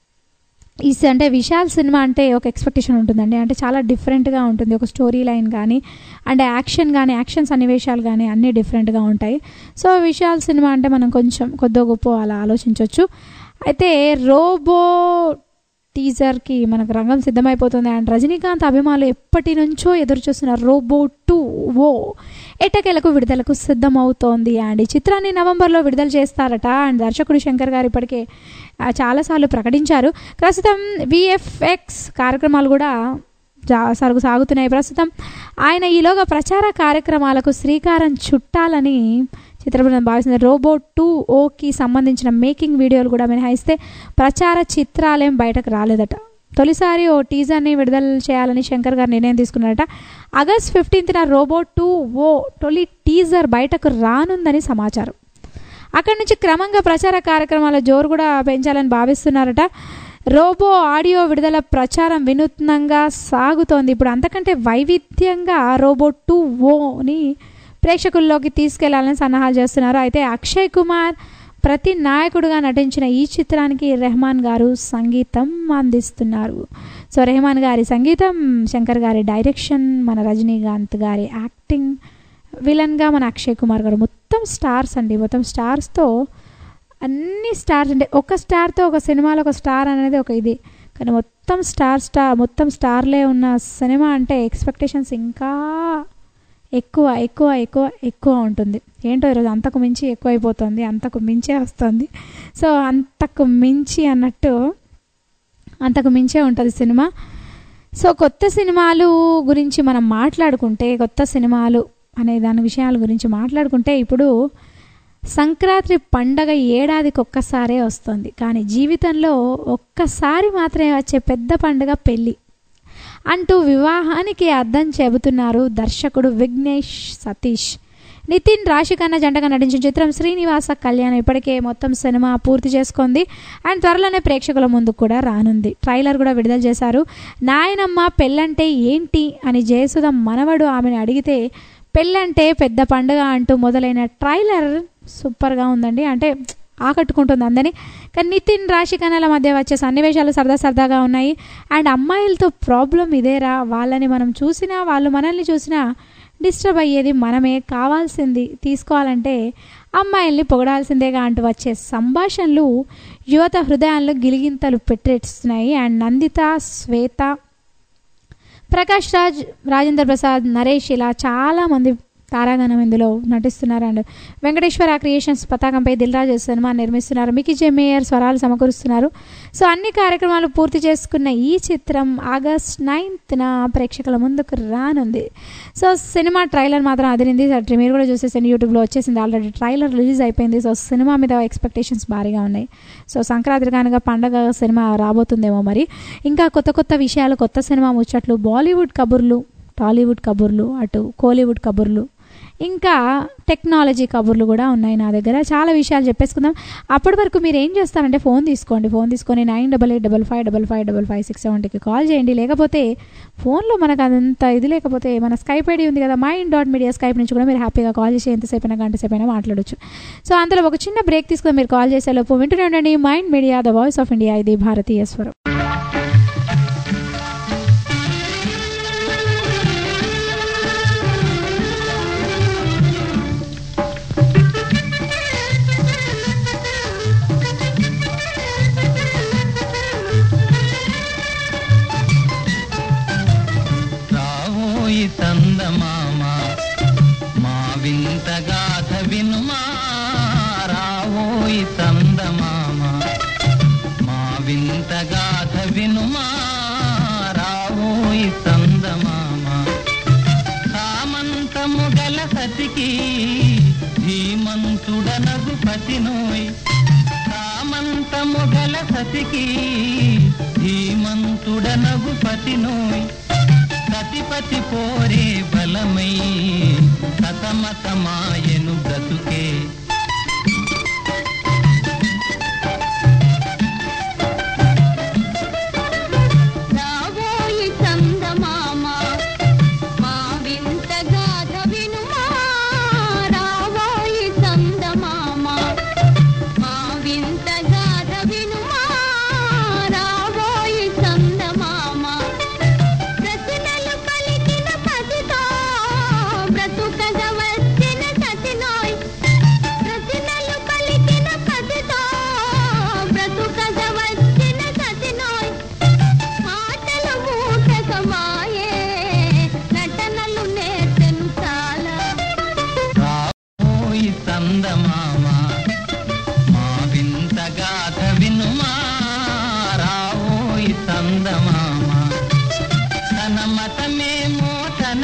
ఈ స- అంటే విశాల్ సినిమా అంటే ఒక ఎక్స్పెక్టేషన్ ఉంటుందండి అంటే చాలా డిఫరెంట్గా ఉంటుంది ఒక స్టోరీ లైన్ కానీ అంటే యాక్షన్ కానీ యాక్షన్ సన్నివేశాలు కానీ అన్నీ డిఫరెంట్గా ఉంటాయి సో విశాల్ సినిమా అంటే మనం కొంచెం కొద్దో గొప్ప అలా ఆలోచించవచ్చు అయితే రోబో టీజర్కి మనకు రంగం సిద్ధమైపోతుంది అండ్ రజనీకాంత్ అభిమానులు ఎప్పటి నుంచో ఎదురు చూస్తున్న రోబో టూ ఓ ఎట్టకేలకు విడుదలకు సిద్ధమవుతోంది అండ్ ఈ చిత్రాన్ని నవంబర్లో విడుదల చేస్తారట అండ్ దర్శకుడు శంకర్ గారు ఇప్పటికే ఆ, చాలాసార్లు ప్రకటించారు ప్రస్తుతం విఎఫ్ఎక్స్ కార్యక్రమాలు కూడా జా- సరుకు సాగుతున్నాయి ప్రస్తుతం ఆయన ఈలోగా ప్రచార కార్యక్రమాలకు శ్రీకారం చుట్టాలని చిత్రబృందం భావిస్తుంది రోబో టూ ఓకి సంబంధించిన మేకింగ్ వీడియోలు కూడా మినహాయిస్తే ప్రచార చిత్రాలేం బయటకు రాలేదట తొలిసారి ఓ టీజర్ని విడుదల చేయాలని శంకర్ గారు నిర్ణయం తీసుకున్నారట ఆగస్ట్ ఫిఫ్టీన్త్న రోబో టూ ఓ తొలి టీజర్ బయటకు రానుందని సమాచారం అక్కడి నుంచి క్రమంగా ప్రచార కార్యక్రమాల జోరు కూడా పెంచాలని భావిస్తున్నారట రోబో ఆడియో విడుదల ప్రచారం వినూత్నంగా సాగుతోంది ఇప్పుడు అంతకంటే వైవిధ్యంగా రోబో టూ ఓని ప్రేక్షకుల్లోకి తీసుకెళ్లాలని సన్నాహాలు చేస్తున్నారు అయితే అక్షయ్ కుమార్ ప్రతి నాయకుడుగా నటించిన ఈ చిత్రానికి రెహమాన్ గారు సంగీతం అందిస్తున్నారు సో రెహమాన్ గారి సంగీతం శంకర్ గారి డైరెక్షన్ మన రజనీకాంత్ గారి యాక్టింగ్ విలన్గా మన అక్షయ్ కుమార్ గారు మొత్తం స్టార్స్ అండి మొత్తం స్టార్స్తో అన్ని స్టార్స్ అంటే ఒక స్టార్తో ఒక సినిమాలో ఒక స్టార్ అనేది ఒక ఇది కానీ మొత్తం స్టార్ స్టార్ మొత్తం స్టార్లే ఉన్న సినిమా అంటే ఎక్స్పెక్టేషన్స్ ఇంకా ఎక్కువ ఎక్కువ ఎక్కువ ఎక్కువ ఉంటుంది ఏంటో ఈరోజు అంతకు మించి ఎక్కువైపోతుంది అంతకు మించే వస్తుంది సో అంతకు మించి అన్నట్టు అంతకు మించే ఉంటుంది సినిమా సో కొత్త సినిమాలు గురించి మనం మాట్లాడుకుంటే కొత్త సినిమాలు అనే దాని విషయాల గురించి మాట్లాడుకుంటే ఇప్పుడు సంక్రాంతి పండగ ఏడాదికి ఒక్కసారే వస్తుంది కానీ జీవితంలో ఒక్కసారి మాత్రమే వచ్చే పెద్ద పండుగ పెళ్ళి అంటూ వివాహానికి అర్థం చెబుతున్నారు దర్శకుడు విఘ్నేష్ సతీష్ నితిన్ రాశికన్న జంటగా నటించిన చిత్రం శ్రీనివాస కళ్యాణం ఇప్పటికే మొత్తం సినిమా పూర్తి చేసుకుంది అండ్ త్వరలోనే ప్రేక్షకుల ముందు కూడా రానుంది ట్రైలర్ కూడా విడుదల చేశారు నాయనమ్మ పెళ్ళంటే ఏంటి అని జయసుధ మనవడు ఆమెను అడిగితే పెళ్ళంటే పెద్ద పండుగ అంటూ మొదలైన ట్రైలర్ సూపర్గా ఉందండి అంటే ఆకట్టుకుంటుంది అందరినీ కానీ నితిన్ రాశికన్నల మధ్య వచ్చే సన్నివేశాలు సరదా సరదాగా ఉన్నాయి అండ్ అమ్మాయిలతో ప్రాబ్లం ఇదేరా వాళ్ళని మనం చూసినా వాళ్ళు మనల్ని చూసినా డిస్టర్బ్ అయ్యేది మనమే కావాల్సింది తీసుకోవాలంటే అమ్మాయిల్ని పొగడాల్సిందేగా అంటూ వచ్చే సంభాషణలు యువత హృదయాల్లో గిలిగింతలు పెట్టేస్తున్నాయి అండ్ నందిత శ్వేత ప్రకాష్ రాజ్ రాజేంద్ర ప్రసాద్ నరేష్ ఇలా చాలామంది తారాగణం ఇందులో నటిస్తున్నారు అండ్ వెంకటేశ్వర క్రియేషన్స్ పతాకంపై దిల్రాజు సినిమా నిర్మిస్తున్నారు మికి జే మేయర్ స్వరాలు సమకూరుస్తున్నారు సో అన్ని కార్యక్రమాలు పూర్తి చేసుకున్న ఈ చిత్రం ఆగస్ట్ నైన్త్న ప్రేక్షకుల ముందుకు రానుంది సో సినిమా ట్రైలర్ మాత్రం అదిరింది అట్లా మీరు కూడా చూసేసండి యూట్యూబ్లో వచ్చేసింది ఆల్రెడీ ట్రైలర్ రిలీజ్ అయిపోయింది సో సినిమా మీద ఎక్స్పెక్టేషన్స్ భారీగా ఉన్నాయి సో సంక్రాంతి కానుక పండగ సినిమా రాబోతుందేమో మరి ఇంకా కొత్త కొత్త విషయాలు కొత్త సినిమా ముచ్చట్లు బాలీవుడ్ కబుర్లు టాలీవుడ్ కబుర్లు అటు కోలీవుడ్ కబుర్లు ఇంకా టెక్నాలజీ కబుర్లు కూడా ఉన్నాయి నా దగ్గర చాలా విషయాలు చెప్పేసుకుందాం అప్పటి వరకు మీరు ఏం చేస్తారంటే ఫోన్ తీసుకోండి ఫోన్ తీసుకొని nine double eight double five double five double five six సెవెంటీకి కాల్ చేయండి లేకపోతే ఫోన్లో మనకు అదంత ఇది లేకపోతే మన స్కైప్ ఐడి ఉంది కదా మైండ్ డాట్ మీడియా స్కైప్ నుంచి కూడా మీరు హ్యాపీగా కాల్ చేసి ఎంతసేపు అయినా గంట సేపు అయినా మాట్లాడొచ్చు సో అందులో ఒక చిన్న బ్రేక్ తీసుకొని మీరు కాల్ చేసేలోపు వింటూనే ఉండండి mind media the voice of India ఇది భారతీయ స్వరం రావోయి చందమామ మా వింత గాథ వినుమా రావోయి చందమామ మా వింత గాథ వినుమా రావోయి చందమామ సామంతము గల సతికి ధీమంతుడనగు పతినోయ్ సామంతము గల సతికి ధీమంతుడనగు పతినోయ్ సతిపతి పోరే బలమై సతమతమాయను బ్రతుకే రావోయి చందమామ మా వింత గాథ వినుమా రావోయి చందమామ మా వింత గాథ వినుమా రావోయి చందమామ ప్రశ్నలు పలికిన పసితో బ్రతుకగ వచ్చిన సతినోయ్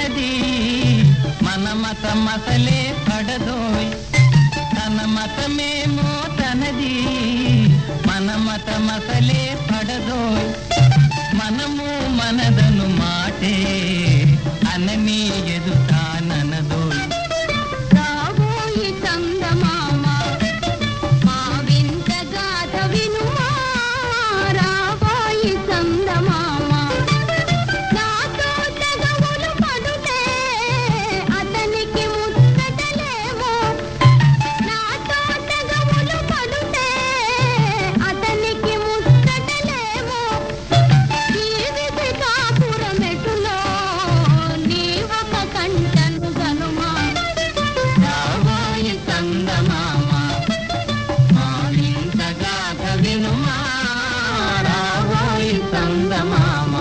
తనది మన మతం అసలే పడదోయ్ తన మతమేమో తనది మన మతం అసలే పడదోయ్ మనము మనదను మాటే అనని ఎదుటాననదోయ్ రాబోయి చందమామ మా వింత గాథ వినుమా రాబోయి చందమామ నాతో తెగవులు పడుతే అతనికి ముచ్చటలేమో నాతో తెగవులు పడుతే అతనికి ముచ్చటలేమో ఈ విధి కాపురమెటులో నీ ఒక కంటను గనుమా రాబోయి చందమామ మా వింత గాథ వినుమా రాబోయి చందమామ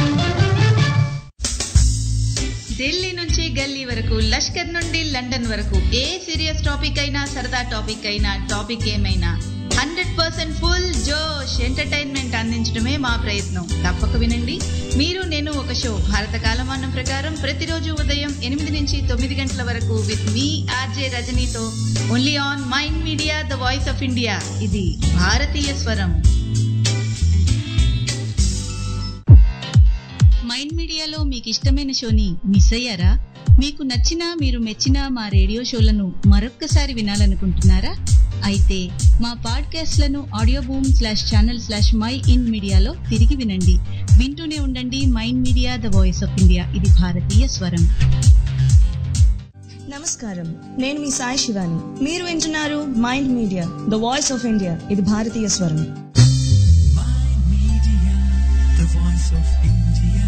ఢిల్లీ నుంచి గల్లీ వరకు లష్కర్ నుండి లండన్ వరకు ఏ సీరియస్ టాపిక్ అయినా సరదా టాపిక్ అయినా టాపిక్ ఏమైనా హండ్రెడ్ పర్సెంట్ ఫుల్ జోష్ ఎంటర్టైన్మెంట్ అందించడమే మా ప్రయత్నం తప్పక వినండి మీరు నేను ఒక షో భారత కాలమానం ప్రకారం ప్రతిరోజు ఉదయం ఎనిమిది నుంచి తొమ్మిది గంటల వరకు విత్ మీ ఆర్జే రజనీతో only on Mind media the voice of India ఇది భారతీయ స్వరం మైండ్ మీడియాలో మీకు ఇష్టమైన షోని మిస్ అయ్యారా మీకు నచ్చిన మీరు మెచ్చిన మా రేడియో షోలను మరొక్కసారి వినాలనుకుంటున్నారా అయితే మా పాడ్కాస్ట్లను audio boom slash channel slash my in మీడియాలో తిరిగి వినండి వింటూనే ఉండండి mind media the voice of India ఇది భారతీయ స్వరం నమస్కారం నేను మీ సాయి శివాని మీరు వింటున్నారు mind media the voice of India ఇది భారతీయ స్వరం the voice of India.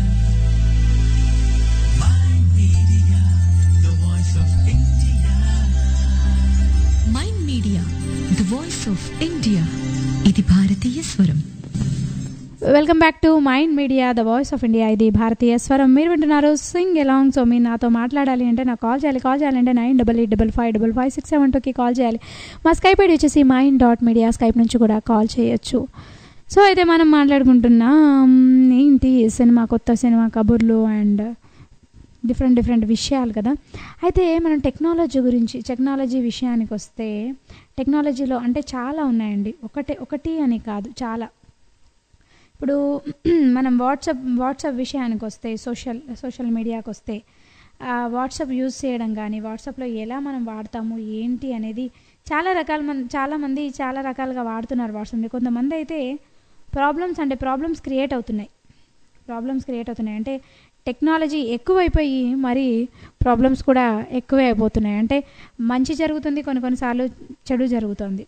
Mind Media, the voice of India. Mind media the voice of India ఇది భారతీయ స్వరం welcome back to mind media the voice of India ఇది భారతీయ స్వరం మీరు వింటున్నారు సింగ్ ఎలాంగ్ సో మీరు నాతో మాట్లాడాలి అంటే నాకు కాల్ చేయాలి కాల్ చేయాలంటే nine double eight double five double five six seven టూకి కాల్ చేయాలి మా స్కైప్ ఐడి వచ్చేసి మైండ్ డాట్ మీడియా స్కైప్ నుంచి కూడా కాల్ చేయొచ్చు సో అయితే మనం మాట్లాడుకుంటున్నాం ఏంటి సినిమా కొత్త సినిమా కబుర్లు అండ్ డిఫరెంట్ డిఫరెంట్ విషయాలు కదా అయితే మనం టెక్నాలజీ గురించి టెక్నాలజీ విషయానికి వస్తే టెక్నాలజీలో అంటే చాలా ఉన్నాయండి ఒకటి ఒకటి అని కాదు చాలా ఇప్పుడు మనం వాట్సాప్ వాట్సాప్ విషయానికి వస్తే సోషల్ సోషల్ మీడియాకి వస్తే ఆ వాట్సాప్ యూజ్ చేయడం కానీ వాట్సాప్లో ఎలా మనం వాడతాము ఏంటి అనేది చాలా రకాల మంది చాలామంది చాలా రకాలుగా వాడుతున్నారు వాట్సాప్ని కొంతమంది అయితే ప్రాబ్లమ్స్ అంటే ప్రాబ్లమ్స్ క్రియేట్ అవుతున్నాయి ప్రాబ్లమ్స్ క్రియేట్ అవుతున్నాయి అంటే టెక్నాలజీ ఎక్కువైపోయి మరి ప్రాబ్లమ్స్ కూడా ఎక్కువే అయిపోతున్నాయి అంటే మంచి జరుగుతుంది కొన్ని కొన్నిసార్లు చెడు జరుగుతుంది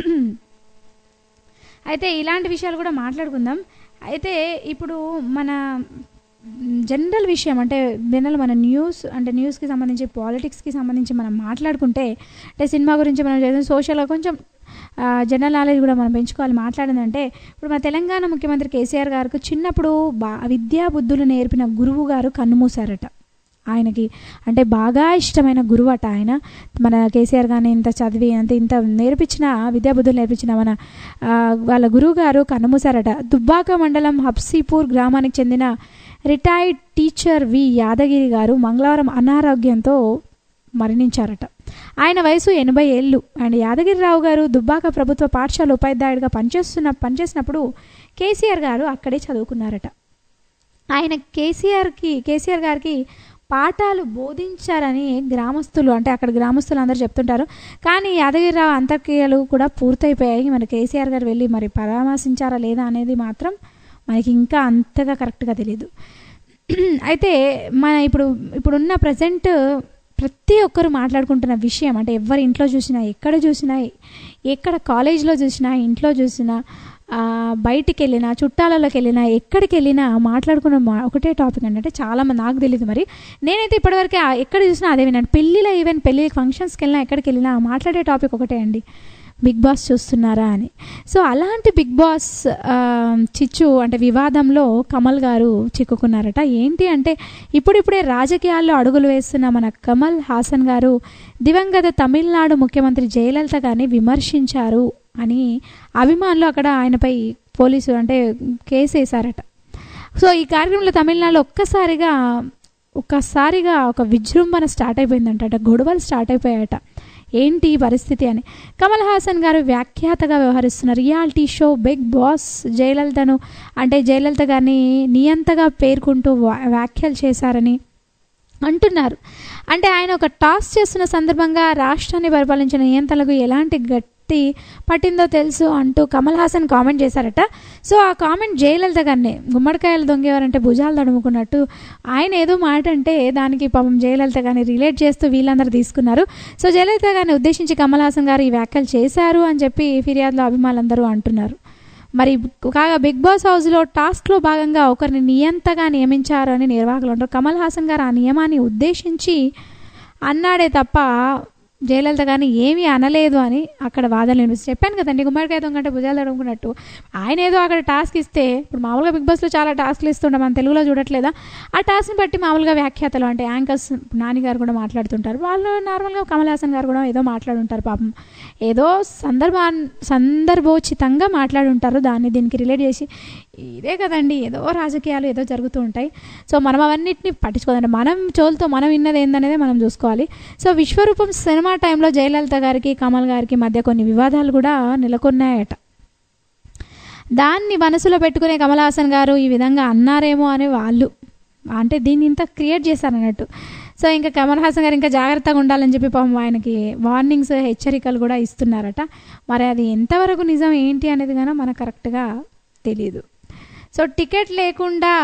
అయితే ఇలాంటి విషయాలు కూడా మాట్లాడుకుందాం అయితే ఇప్పుడు మన జనరల్ విషయం అంటే జనరల్ మన న్యూస్ అంటే న్యూస్కి సంబంధించి పాలిటిక్స్కి సంబంధించి మనం మాట్లాడుకుంటే అంటే సినిమా గురించి మనం చేసిన సోషల్గా కొంచెం జనరల్ నాలెడ్జ్ కూడా మనం పెంచుకోవాలి మాట్లాడిందంటే ఇప్పుడు మన తెలంగాణ ముఖ్యమంత్రి కేసీఆర్ గారికి చిన్నప్పుడు బా విద్యా బుద్ధులు నేర్పిన గురువు గారు కన్నుమూసారట ఆయనకి అంటే బాగా ఇష్టమైన గురువు అట ఆయన మన కేసీఆర్ గారిని ఇంత చదివి అంత ఇంత నేర్పించిన విద్యాబుద్ధులు నేర్పించిన మన ఆ, వాళ్ళ గురువు గారు కన్నుమూసారట దుబ్బాక మండలం హబ్సీపూర్ గ్రామానికి చెందిన రిటైర్డ్ టీచర్ వి యాదగిరి గారు మంగళవారం అనారోగ్యంతో మరణించారట ఆయన వయసు ఎనభై ఏళ్ళు అండ్ యాదగిరిరావు గారు దుబ్బాక ప్రభుత్వ పాఠశాల ఉపాధ్యాయుడిగా పనిచేస్తున్న పనిచేసినప్పుడు కేసీఆర్ గారు అక్కడే చదువుకున్నారట ఆయన కేసీఆర్కి కేసీఆర్ గారికి పాఠాలు బోధించారని గ్రామస్తులు అంటే అక్కడ గ్రామస్తులు అందరూ చెప్తుంటారు కానీ యాదగిరిరావు అంత్యక్రియలు కూడా పూర్తయిపోయాయి మరి కేసీఆర్ గారు వెళ్ళి మరి పరామర్శించారా లేదా అనేది మాత్రం మనకి ఇంకా అంతగా కరెక్ట్గా తెలియదు అయితే మన ఇప్పుడు ఇప్పుడున్న ప్రజెంట్ ప్రతి ఒక్కరు మాట్లాడుకుంటున్న విషయం అంటే ఎవరి ఇంట్లో చూసినా ఎక్కడ చూసినా ఎక్కడ కాలేజ్లో చూసినా ఇంట్లో చూసినా ఆ, బయటికి వెళ్ళినా చుట్టాలలోకి వెళ్ళినా ఎక్కడికి వెళ్ళినా మాట్లాడుకున్న మా- ఒకటే టాపిక్ అంటే చాలా మంది నాకు తెలియదు మరి నేనైతే ఇప్పటివరకు ఆ- ఎక్కడ చూసినా అదే విన్నాను పెళ్ళిలో ఈవెన్ పెళ్ళి ఫంక్షన్స్కి వెళ్ళినా ఎక్కడికి వెళ్ళినా మాట్లాడే టాపిక్ ఒకటే అండి బిగ్ బాస్ చూస్తున్నారా అని సో అలాంటి బిగ్ బాస్ ఆ, చిచ్చు అంటే వివాదంలో కమల్ గారు చిక్కుకున్నారట ఏంటి అంటే ఇప్పుడిప్పుడే రాజకీయాల్లో అడుగులు వేస్తున్న మన కమల్ హాసన్ గారు దివంగత తమిళనాడు ముఖ్యమంత్రి జయలలిత గారిని విమర్శించారు అని అభిమానులు అక్కడ ఆయనపై పోలీసు అంటే కేసు వేశారట సో ఈ కార్యక్రమంలో తమిళనాడులో ఒక్కసారిగా ఒక్కసారిగా ఒక విజృంభణ స్టార్ట్ అయిపోయిందంట గొడవలు స్టార్ట్ అయిపోయాయట ఏంటి ఈ పరిస్థితి అని కమల్ హాసన్ గారు వ్యాఖ్యాతగా వ్యవహరిస్తున్న రియాలిటీ షో బిగ్ బాస్ జయలలితను అంటే జయలలిత గారిని నియంతగా పేర్కొంటూ వా- వ్యాఖ్యలు చేశారని అంటున్నారు అంటే ఆయన ఒక టాస్ చేస్తున్న సందర్భంగా రాష్ట్రాన్ని పరిపాలించిన నియంత్రణలకు ఎలాంటి గట్టి పట్టిందో తెలుసు అంటూ కమల్ హాసన్ కామెంట్ చేశారట సో ఆ కామెంట్ జయలలిత గారినే గుమ్మడికాయలు దొంగేవారంటే భుజాలు తడుముకున్నట్టు ఆయన ఏదో మాట అంటే దానికి పాపం జయలలిత గారిని రిలేట్ చేస్తూ వీళ్ళందరూ తీసుకున్నారు సో జయలలిత గారిని ఉద్దేశించి కమల్ హాసన్ గారు ఈ వ్యాఖ్యలు చేశారు అని చెప్పి ఫిర్యాదులో అభిమానులందరూ అంటున్నారు మరి కాగా బిగ్ బాస్ హౌస్లో టాస్క్లో భాగంగా ఒకరిని నియంతగా నియమించారు అని నిర్వాహకులు అంటారు కమల్ హాసన్ గారు ఆ నియమాన్ని ఉద్దేశించి అన్నాడే తప్ప జయలలిత గారిని ఏమీ అనలేదు అని అక్కడ వాదనలు వినిపిస్తుంది చెప్పాను కదండి గుమ్మడికాయ దొంగంటే భుజాలు తడుముకున్నట్టు ఆయన ఏదో అక్కడ టాస్క్ ఇస్తే ఇప్పుడు మామూలుగా బిగ్ బాస్లో చాలా టాస్క్లు ఇస్తుంటాం మన తెలుగులో చూడట్లేదా ఆ టాస్క్ని బట్టి మామూలుగా వ్యాఖ్యాతలు అంటే యాంకర్స్ నాని గారు కూడా మాట్లాడుతుంటారు వాళ్ళు నార్మల్గా కమల్ హాసన్ గారు కూడా ఏదో మాట్లాడుంటారు పాపం ఏదో సందర్భా సందర్భోచితంగా మాట్లాడుంటారు దాన్ని దీనికి రిలేట్ చేసి ఇదే కదండి ఏదో రాజకీయాలు ఏదో జరుగుతూ ఉంటాయి సో మనం అవన్నిటిని పట్టించుకోదండి మనం చోలుతో మనం విన్నది ఏందనేది మనం చూసుకోవాలి సో విశ్వరూపం సినిమా టైంలో జయలలిత గారికి కమల్ గారికి మధ్య కొన్ని వివాదాలు కూడా నెలకొన్నాయట దాన్ని మనసులో పెట్టుకునే కమల్ హాసన్ గారు ఈ విధంగా అన్నారేమో అని వాళ్ళు అంటే దీన్ని ఇంత క్రియేట్ చేశారన్నట్టు సో ఇంకా కమల్ హాసన్ గారు ఇంకా జాగ్రత్తగా ఉండాలని చెప్పి పాపం ఆయనకి వార్నింగ్స్ హెచ్చరికలు కూడా ఇస్తున్నారట మరి అది ఎంతవరకు నిజం ఏంటి అనేది కానీ మనకు కరెక్ట్గా తెలియదు సో టికెట్ లేకుండా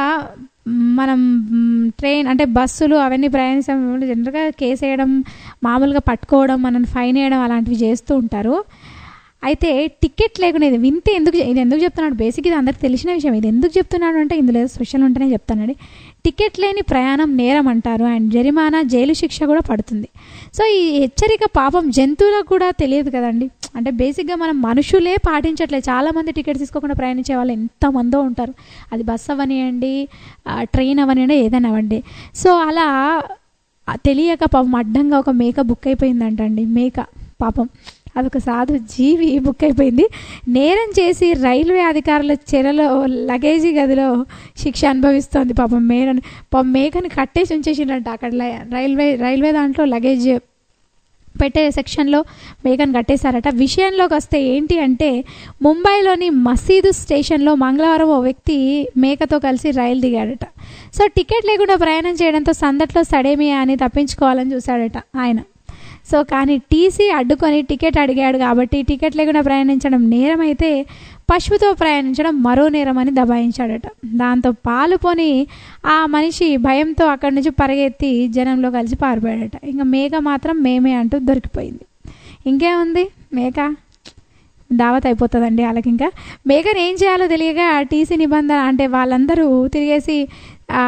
మనం మ్, ట్రైన్ అంటే బస్సులు అవన్నీ ప్రయాణిస్తాం జనరల్గా కేసు వేయడం మామూలుగా పట్టుకోవడం మనల్ని ఫైన్ వేయడం అలాంటివి చేస్తూ ఉంటారు అయితే టికెట్ లేకుండా ఇది వింటే ఎందుకు ఇది ఎందుకు చెప్తున్నాడు బేసిక్ ఇది అందరికి తెలిసిన విషయం ఇది ఎందుకు చెప్తున్నాడు అంటే ఇందులో ఏదో స్పెషల్ ఉంటేనే చెప్తానండి టికెట్ లేని ప్రయాణం నేరం అంటారు అండ్ జరిమానా జైలు శిక్ష కూడా పడుతుంది సో ఈ హెచ్చరిక పాపం జంతువులకు కూడా తెలియదు కదండి అంటే బేసిక్గా మనం మనుషులే పాటించట్లేదు చాలామంది టికెట్ తీసుకోకుండా ప్రయాణించే వాళ్ళు ఎంతమందో ఉంటారు అది బస్ అవనివ్వండి ఆ, ట్రైన్ అవనివ్వండి ఏదైనా అవ్వండి సో అలా ఆ తెలియక పాపం అడ్డంగా ఒక మేక బుక్ అయిపోయిందంటండి మేక పాపం అదొక సాధు జీవి బుక్ అయిపోయింది నేరం చేసి రైల్వే అధికారుల చెరలో లగేజీ గదిలో శిక్ష అనుభవిస్తోంది పాపం మేరని పాపం మేకని కట్టేసి ఉంచేసిండంట అక్కడ లై- రైల్వే రైల్వే దాంట్లో లగేజ్ పెట్టే సెక్షన్లో మేకను కట్టేశారట విషయంలోకి వస్తే ఏంటి అంటే ముంబైలోని మసీదు స్టేషన్లో మంగళవారం ఓ వ్యక్తి మేకతో కలిసి రైలు దిగాడట సో టికెట్ లేకుండా ప్రయాణం చేయడంతో సందట్లో సడేమియా అని తప్పించుకోవాలని చూశాడట ఆయన సో కానీ టీసీ అడ్డుకొని టికెట్ అడిగాడు కాబట్టి టికెట్ లేకుండా ప్రయాణించడం నేరం అయితే పశువుతో ప్రయాణించడం మరో నేరం అని దబాయించాడట దాంతో పాలుపోని ఆ మనిషి భయంతో అక్కడి నుంచి పరిగెత్తి జనంలో కలిసి పారిపోయాడట ఇంకా మేక మాత్రం మేమే అంటూ దొరికిపోయింది ఇంకేముంది మేక దావత్ అయిపోతుందండి వాళ్ళకి ఇంకా మేకను ఏం చేయాలో తెలియక టీసీ నిబంధన అంటే వాళ్ళందరూ తిరిగేసి ఆ,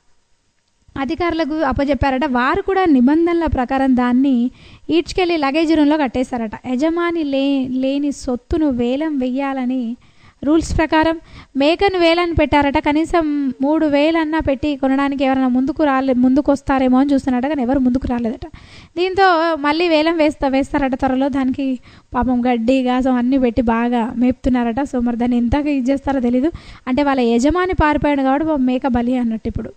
అధికారులకు అప్పచెప్పారట వారు కూడా నిబంధనల ప్రకారం దాన్ని ఈడ్చుకెళ్ళి లగేజ్ రూమ్లో కట్టేశారట యజమాని లే లేని సొత్తును వేలం వెయ్యాలని రూల్స్ ప్రకారం మేకను వేలని పెట్టారట కనీసం మూడు వేలన్నా పెట్టి కొనడానికి ఎవరైనా ముందుకు రాలే ముందుకు వస్తారేమో అని చూస్తున్నారట కానీ ఎవరు ముందుకు రాలేదట దీంతో మళ్ళీ వేలం వేస్తా వేస్తారట త్వరలో దానికి పాపం గడ్డి గాసం అన్నీ పెట్టి బాగా మేపుతున్నారట సో మరి దాన్ని ఎంతగా ఇది చేస్తారో తెలీదు అంటే వాళ్ళ యజమాని పారిపోయాడు కాబట్టి పాపం మేక బలి అన్నట్టు ఇప్పుడు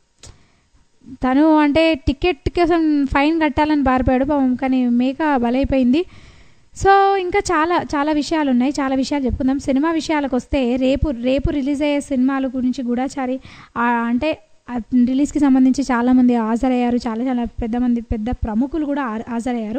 తను అంటే టికెట్ కోసం ఫైన్ కట్టాలని పారిపోయాడు పాపం కానీ మేక బలైపోయింది సో ఇంకా చాలా చాలా విషయాలు ఉన్నాయి చాలా విషయాలు చెప్పుకుందాం సినిమా విషయాలకు వస్తే రేపు రేపు రిలీజ్ అయ్యే సినిమాల గురించి గూఢచారి ఆ, అంటే ఆ రిలీజ్కి సంబంధించి చాలామంది హాజరయ్యారు చాలా చాలా పెద్ద మంది పెద్ద ప్రముఖులు కూడా హా- హాజరయ్యారు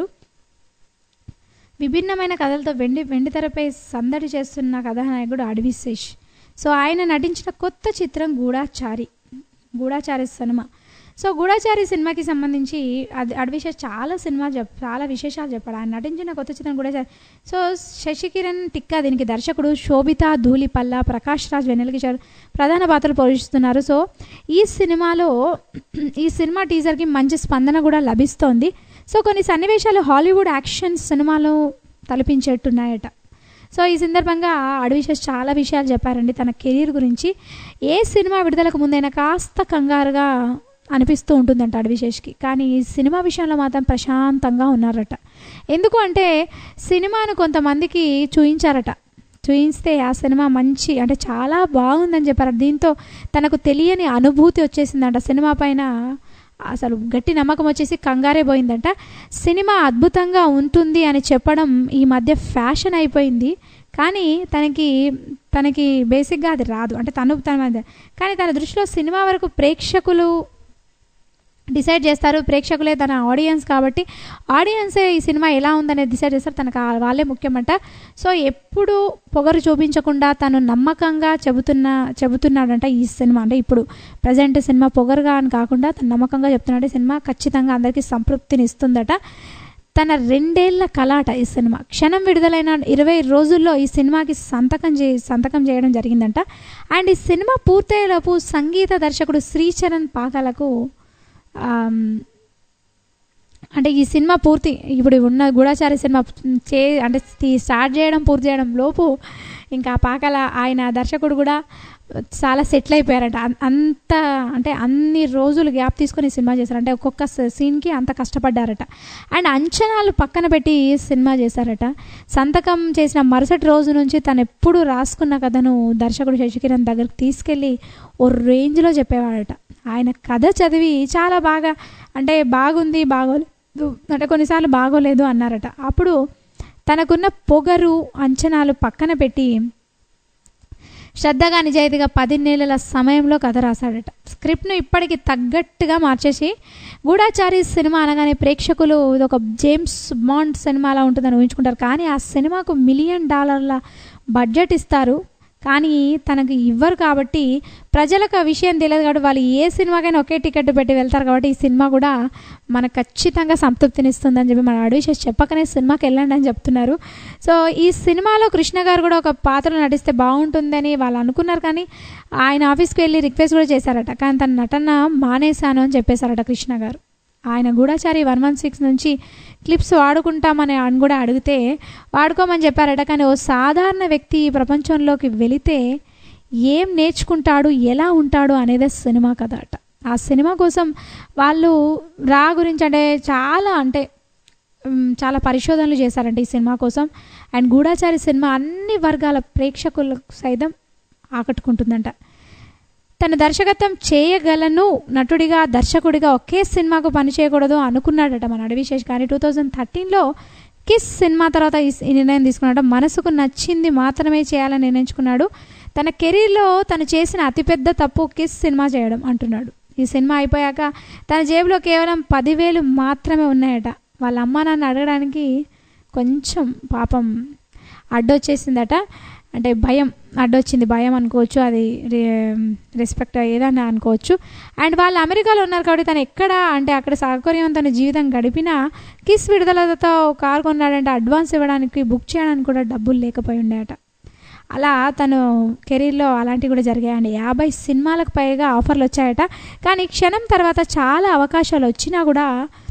విభిన్నమైన కథలతో వెండి వెండితెరపై సందడి చేస్తున్న కథానాయకుడు అడవిశేష్ సో ఆయన నటించిన కొత్త చిత్రం గూఢాచారి గూఢాచారి సినిమా సో గూఢాచారి సినిమాకి సంబంధించి అది అడవిశేష్ చాలా సినిమా చెప్ చాలా విశేషాలు చెప్పాడు ఆయన నటించిన కొత్త చిత్రం గూఢాచారి సో శశికిరణ్ టిక్కా దీనికి దర్శకుడు శోభిత ధూళిపల్ల ప్రకాష్ రాజ్ వెన్నెలకిషోర్ ప్రధాన పాత్రలు పోషిస్తున్నారు సో ఈ సినిమాలో ఈ సినిమా టీజర్కి మంచి స్పందన కూడా లభిస్తోంది సో కొన్ని సన్నివేశాలు హాలీవుడ్ యాక్షన్ సినిమాలో తలపించేట్టున్నాయట సో ఈ సందర్భంగా అడవిశేష్ చాలా విషయాలు చెప్పారండి తన కెరీర్ గురించి ఏ సినిమా విడుదలకు ముందైనా కాస్త కంగారుగా అనిపిస్తూ ఉంటుందంట అడవిశేష్కి కానీ ఈ సినిమా విషయంలో మాత్రం ప్రశాంతంగా ఉన్నారట ఎందుకు అంటే సినిమాను కొంతమందికి చూయించారట చూయిస్తే ఆ సినిమా మంచి అంటే చాలా బాగుందని చెప్పారు దీంతో తనకు తెలియని అనుభూతి వచ్చేసిందంట సినిమా పైన అసలు గట్టి నమ్మకం వచ్చేసి కంగారే పోయిందంట సినిమా అద్భుతంగా ఉంటుంది అని చెప్పడం ఈ మధ్య ఫ్యాషన్ అయిపోయింది కానీ తనకి తనకి బేసిక్గా అది రాదు అంటే తను తన కానీ తన దృష్టిలో సినిమా వరకు ప్రేక్షకులు డిసైడ్ చేస్తారు ప్రేక్షకులే తన ఆడియన్స్ కాబట్టి ఆడియన్సే ఈ సినిమా ఎలా ఉందనేది డిసైడ్ చేస్తారు తనకు ఆ- వాళ్ళే ముఖ్యమంట సో ఎప్పుడు పొగరు చూపించకుండా తను నమ్మకంగా చెబుతున్న చెబుతున్నాడంట ఈ సినిమా అంటే ఇప్పుడు ప్రజెంట్ సినిమా పొగరుగా అని కాకుండా తను నమ్మకంగా చెప్తున్నాడు ఈ సినిమా ఖచ్చితంగా అందరికీ సంతృప్తిని ఇస్తుందట తన రెండేళ్ల కలాట ఈ సినిమా క్షణం విడుదలైన ఇరవై రోజుల్లో ఈ సినిమాకి సంతకం చే సంతకం చేయడం జరిగిందంట అండ్ ఈ సినిమా పూర్తయ్యేలోపు సంగీత దర్శకుడు శ్రీచరణ్ పాకాలకు ఆమ్, అంటే ఈ సినిమా పూర్తి ఇప్పుడు ఉన్న గూఢాచారి సినిమా చే అంటే తి- స్టార్ట్ చేయడం పూర్తి చేయడం లోపు ఇంకా ఆ పాకల ఆయన దర్శకుడు కూడా చాలా సెటిల్ అయిపోయారంట అన్- అంత అంటే అన్ని రోజులు గ్యాప్ తీసుకొని ఈ సినిమా చేశారు అంటే ఒక్కొక్క స- సీన్కి అంత కష్టపడ్డారట అండ్ అంచనాలు పక్కన పెట్టి ఈ సినిమా చేశారట సంతకం చేసిన మరుసటి రోజు నుంచి తను ఎప్పుడు రాసుకున్న కథను దర్శకుడు శశికిరణ్ దగ్గరికి తీసుకెళ్ళి ఓ రేంజ్లో చెప్పేవాడట ఆయన కథ చదివి చాలా బాగా అంటే బాగుంది బాగోలేదు అంటే కొన్నిసార్లు బాగోలేదు అన్నారట అప్పుడు తనకున్న పొగరు అంచనాలు పక్కన పెట్టి శ్రద్ధగా నిజాయితీగా పది నెలల సమయంలో కథ రాశాడట స్క్రిప్ట్ను ఇప్పటికి తగ్గట్టుగా మార్చేసి గూఢాచారి సినిమా అనగానే ప్రేక్షకులు ఇది ఒక జేమ్స్ బాండ్ సినిమాలా ఉంటుందని ఊహించుకుంటారు కానీ ఆ సినిమాకు మిలియన్ డాలర్ల బడ్జెట్ ఇస్తారు కానీ తనకు ఇవ్వరు కాబట్టి ప్రజలకు ఆ విషయం తెలియదు కాబట్టి వాళ్ళు ఏ సినిమాకైనా ఒకే టికెట్ పెట్టి వెళ్తారు కాబట్టి ఈ సినిమా కూడా మనకు ఖచ్చితంగా సంతృప్తినిస్తుందని చెప్పి మన అడవి చేసి చెప్పకనే సినిమాకి వెళ్ళండి అని చెప్తున్నారు సో ఈ సినిమాలో కృష్ణ గారు కూడా ఒక పాత్రలో నటిస్తే బాగుంటుందని వాళ్ళు అనుకున్నారు కానీ ఆయన ఆఫీస్కి వెళ్ళి రిక్వెస్ట్ కూడా చేశారట కానీ తన నటన మానేశాను అని చెప్పేశారట కృష్ణ గారు ఆయన గూఢాచారి వన్ వన్ సిక్స్ నుంచి క్లిప్స్ వాడుకుంటామని అని కూడా అడిగితే వాడుకోమని చెప్పారట కానీ ఓ సాధారణ వ్యక్తి ఈ ప్రపంచంలోకి వెళితే ఏం నేర్చుకుంటాడు ఎలా ఉంటాడు అనేదే సినిమా కథ అట ఆ సినిమా కోసం వాళ్ళు రా గురించి అంటే చాలా అంటే మ్, చాలా పరిశోధనలు చేశారంట ఈ సినిమా కోసం అండ్ గూఢాచారి సినిమా అన్ని వర్గాల ప్రేక్షకులకు సైతం ఆకట్టుకుంటుందంట తన దర్శకత్వం చేయగలను నటుడిగా దర్శకుడిగా ఒకే సినిమాకు పని చేయకూడదు అనుకున్నాడట మన అడవిశేష్ కానీ టూ థౌజండ్ థర్టీన్లో కిస్ సినిమా తర్వాత ఈ ఈ నిర్ణయం తీసుకున్నాడు మనసుకు నచ్చింది మాత్రమే చేయాలని నిర్ణయించుకున్నాడు తన కెరీర్లో తను చేసిన అతిపెద్ద తప్పు కిస్ సినిమా చేయడం అంటున్నాడు ఈ సినిమా అయిపోయాక తన జేబులో కేవలం పదివేలు మాత్రమే ఉన్నాయట వాళ్ళ అమ్మ నాన్న అడగడానికి కొంచెం పాపం అడ్డొచ్చేసిందట అంటే భయం అడ్డొచ్చింది భయం అనుకోవచ్చు అది రెస్పెక్ట్ ఏదన్నా అనుకోవచ్చు అండ్ వాళ్ళు అమెరికాలో ఉన్నారు కాబట్టి తను ఎక్కడ అంటే అక్కడ సౌకర్యవంతమైన జీవితం గడిపినా కిస్ విడుదలతో కారు కొన్నాడంటే అడ్వాన్స్ ఇవ్వడానికి బుక్ చేయడానికి కూడా డబ్బులు లేకపోయి ఉండేట అలా తను కెరీర్లో అలాంటివి కూడా జరిగాయండి యాభై సినిమాలకు పైగా ఆఫర్లు వచ్చాయట కానీ క్షణం తర్వాత చాలా అవకాశాలు వచ్చినా కూడా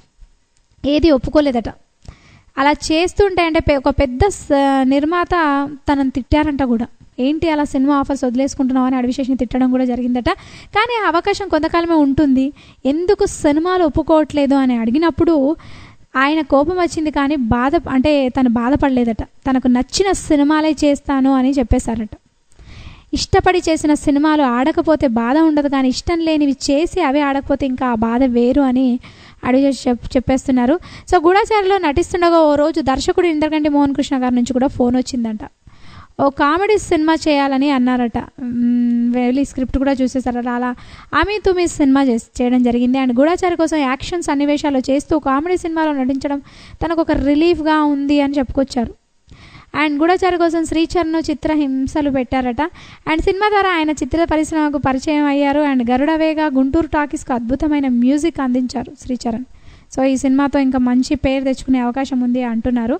ఏది ఒప్పుకోలేదట అలా చేస్తుంటే అంటే పె- ఒక పెద్ద స- నిర్మాత తనని తిట్టారంట కూడా ఏంటి అలా సినిమా ఆఫర్స్ వదిలేసుకుంటున్నావు అని అడివిశేషని తిట్టడం కూడా జరిగిందట కానీ ఆ అవకాశం కొంతకాలమే ఉంటుంది ఎందుకు సినిమాలు ఒప్పుకోవట్లేదు అని అడిగినప్పుడు ఆయన కోపం వచ్చింది కానీ బాధ అంటే తను బాధపడలేదట తనకు నచ్చిన సినిమాలే చేస్తాను అని చెప్పేశారట ఇష్టపడి చేసిన సినిమాలు ఆడకపోతే బాధ ఉండదు కానీ ఇష్టం లేనివి చేసి అవే ఆడకపోతే ఇంకా ఆ బాధ వేరు అని అడిగి చెప్ చెప్పేస్తున్నారు సో గూఢాచారిలో నటిస్తుండగా ఓ రోజు దర్శకుడు ఇంద్రగంటి మోహన్ కృష్ణ గారి నుంచి కూడా ఫోన్ వచ్చిందంట ఓ కామెడీ సినిమా చేయాలని అన్నారట మ్మ్, వెళ్ళి స్క్రిప్ట్ కూడా చూసేసారట అలా ఆమె తుమి సినిమా చేస్- చేయడం జరిగింది అండ్ గూఢాచారి కోసం యాక్షన్ సన్నివేశాలు చేస్తూ కామెడీ సినిమాలో నటించడం తనకు ఒక రిలీఫ్గా ఉంది అని చెప్పుకొచ్చారు అండ్ గూఢచారి కోసం శ్రీచరణ్ చిత్ర హింసలు పెట్టారట అండ్ సినిమా ద్వారా ఆయన చిత్ర పరిశ్రమకు పరిచయం అయ్యారు అండ్ గరుడవేగా గుంటూరు టాకీస్కు అద్భుతమైన మ్యూజిక్ అందించారు శ్రీచరణ్ సో ఈ సినిమాతో ఇంకా మంచి పేరు తెచ్చుకునే అవకాశం ఉంది అంటున్నారు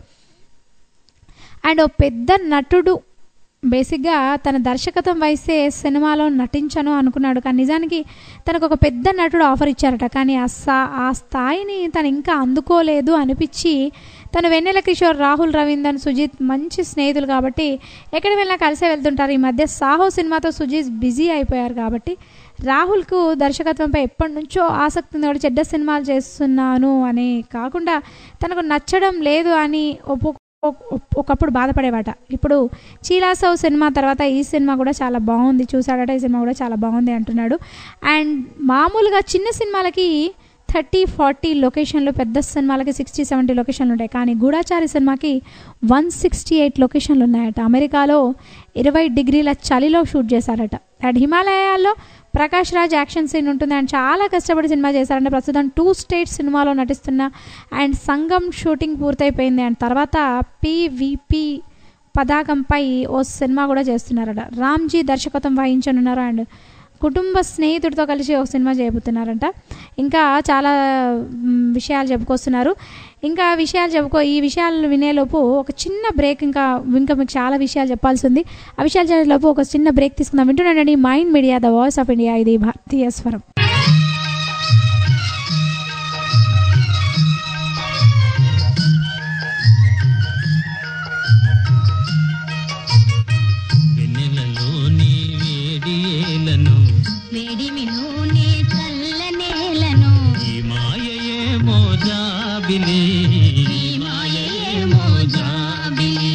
అండ్ ఓ పెద్ద నటుడు బేసిక్గా తన దర్శకత్వం వహిస్తే సినిమాలో నటించను అనుకున్నాడు కానీ నిజానికి తనకు ఒక పెద్ద నటుడు ఆఫర్ ఇచ్చారట కానీ ఆ స్థా ఆ స్థాయిని తను ఇంకా అందుకోలేదు అనిపించి తను వెన్నెల కిషోర్ రాహుల్ రవీందర్ సుజిత్ మంచి స్నేహితులు కాబట్టి ఎక్కడ వెళ్ళినా కలిసే వెళ్తుంటారు ఈ మధ్య సాహో సినిమాతో సుజిత్ బిజీ అయిపోయారు కాబట్టి రాహుల్కు దర్శకత్వంపై ఎప్పటి నుంచో ఆసక్తి ఉంది కాబట్టి చెడ్డ సినిమాలు చేస్తున్నాను అని కాకుండా తనకు నచ్చడం లేదు అని ఒప్పు ఒప్- ఒకప్పుడు బాధపడేవాట ఇప్పుడు చీలాసవ్ సినిమా తర్వాత ఈ సినిమా కూడా చాలా బాగుంది చూసాడట ఈ సినిమా కూడా చాలా బాగుంది అంటున్నాడు అండ్ మామూలుగా చిన్న సినిమాలకి థర్టీ ఫార్టీ లొకేషన్లు పెద్ద సినిమాలకి సిక్స్టీ సెవెంటీ లొకేషన్లు ఉంటాయి కానీ గూఢాచారి సినిమాకి వన్ సిక్స్టీ ఎయిట్ లొకేషన్లు ఉన్నాయట అమెరికాలో ఇరవై డిగ్రీల చలిలో షూట్ చేశారట అండ్ హిమాలయాల్లో ప్రకాష్ రాజ్ యాక్షన్ సీన్ ఉంటుంది అండ్ చాలా కష్టపడి సినిమా చేశారంటే ప్రస్తుతం టూ స్టేట్ సినిమాలో నటిస్తున్న అండ్ సంగం షూటింగ్ పూర్తయిపోయింది అండ్ తర్వాత పీవీపీ పతాకంపై ఓ సినిమా కూడా చేస్తున్నారట రామ్జీ దర్శకత్వం వహించనున్నారు అండ్ కుటుంబ స్నేహితుడితో కలిసి ఒక సినిమా చేయబోతున్నారంట ఇంకా చాలా మ్, విషయాలు చెప్పుకొస్తున్నారు ఇంకా విషయాలు చెప్పుకో ఈ విషయాలు వినేలోపు ఒక చిన్న బ్రేక్ ఇంకా ఇంకా మీకు చాలా విషయాలు చెప్పాల్సి ఉంది ఆ విషయాలు చెప్పేలోపు ఒక చిన్న బ్రేక్ తీసుకుందాం వింటున్నానండి mind media the voice of India ఇది భారతీయ స్వరం వెన్నెలలోని వేడియేలను వేడిమిలోనే చల్లనేలను ఈ మాయయే మోజాబిలి ఈ మాయయే మోజాబిలి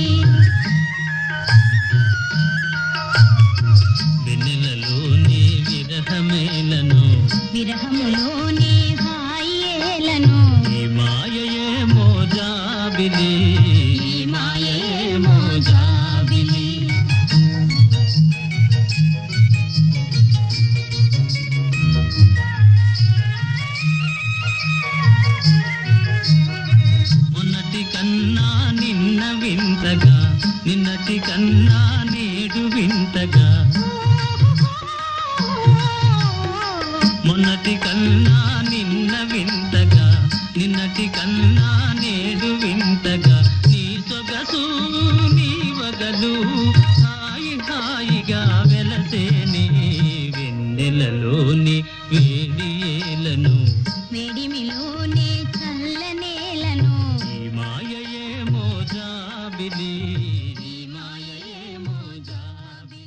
వెన్నెలలోని విరహమేలను విరహములోనే హాయేలను ఈ మాయయే మోజాబిలి ఈ మాయయే మోజాబిలి మొన్నటి కన్నా నిన్న వింతగా నిన్నటి కన్నా నేడు వింతగా మొన్నటి కన్నా నిన్న వింతగా నిన్నటి కన్నా నేడు వింతగా నీ సొగసు నీ వగలు హాయి హాయిగా వెలసేనే వెన్నెలలోని వేడియేలను వేడిమిలోనే చల్లనేలను ఈ మాయయే మోజాబిలి ఈ మాయయే మోజాబిలి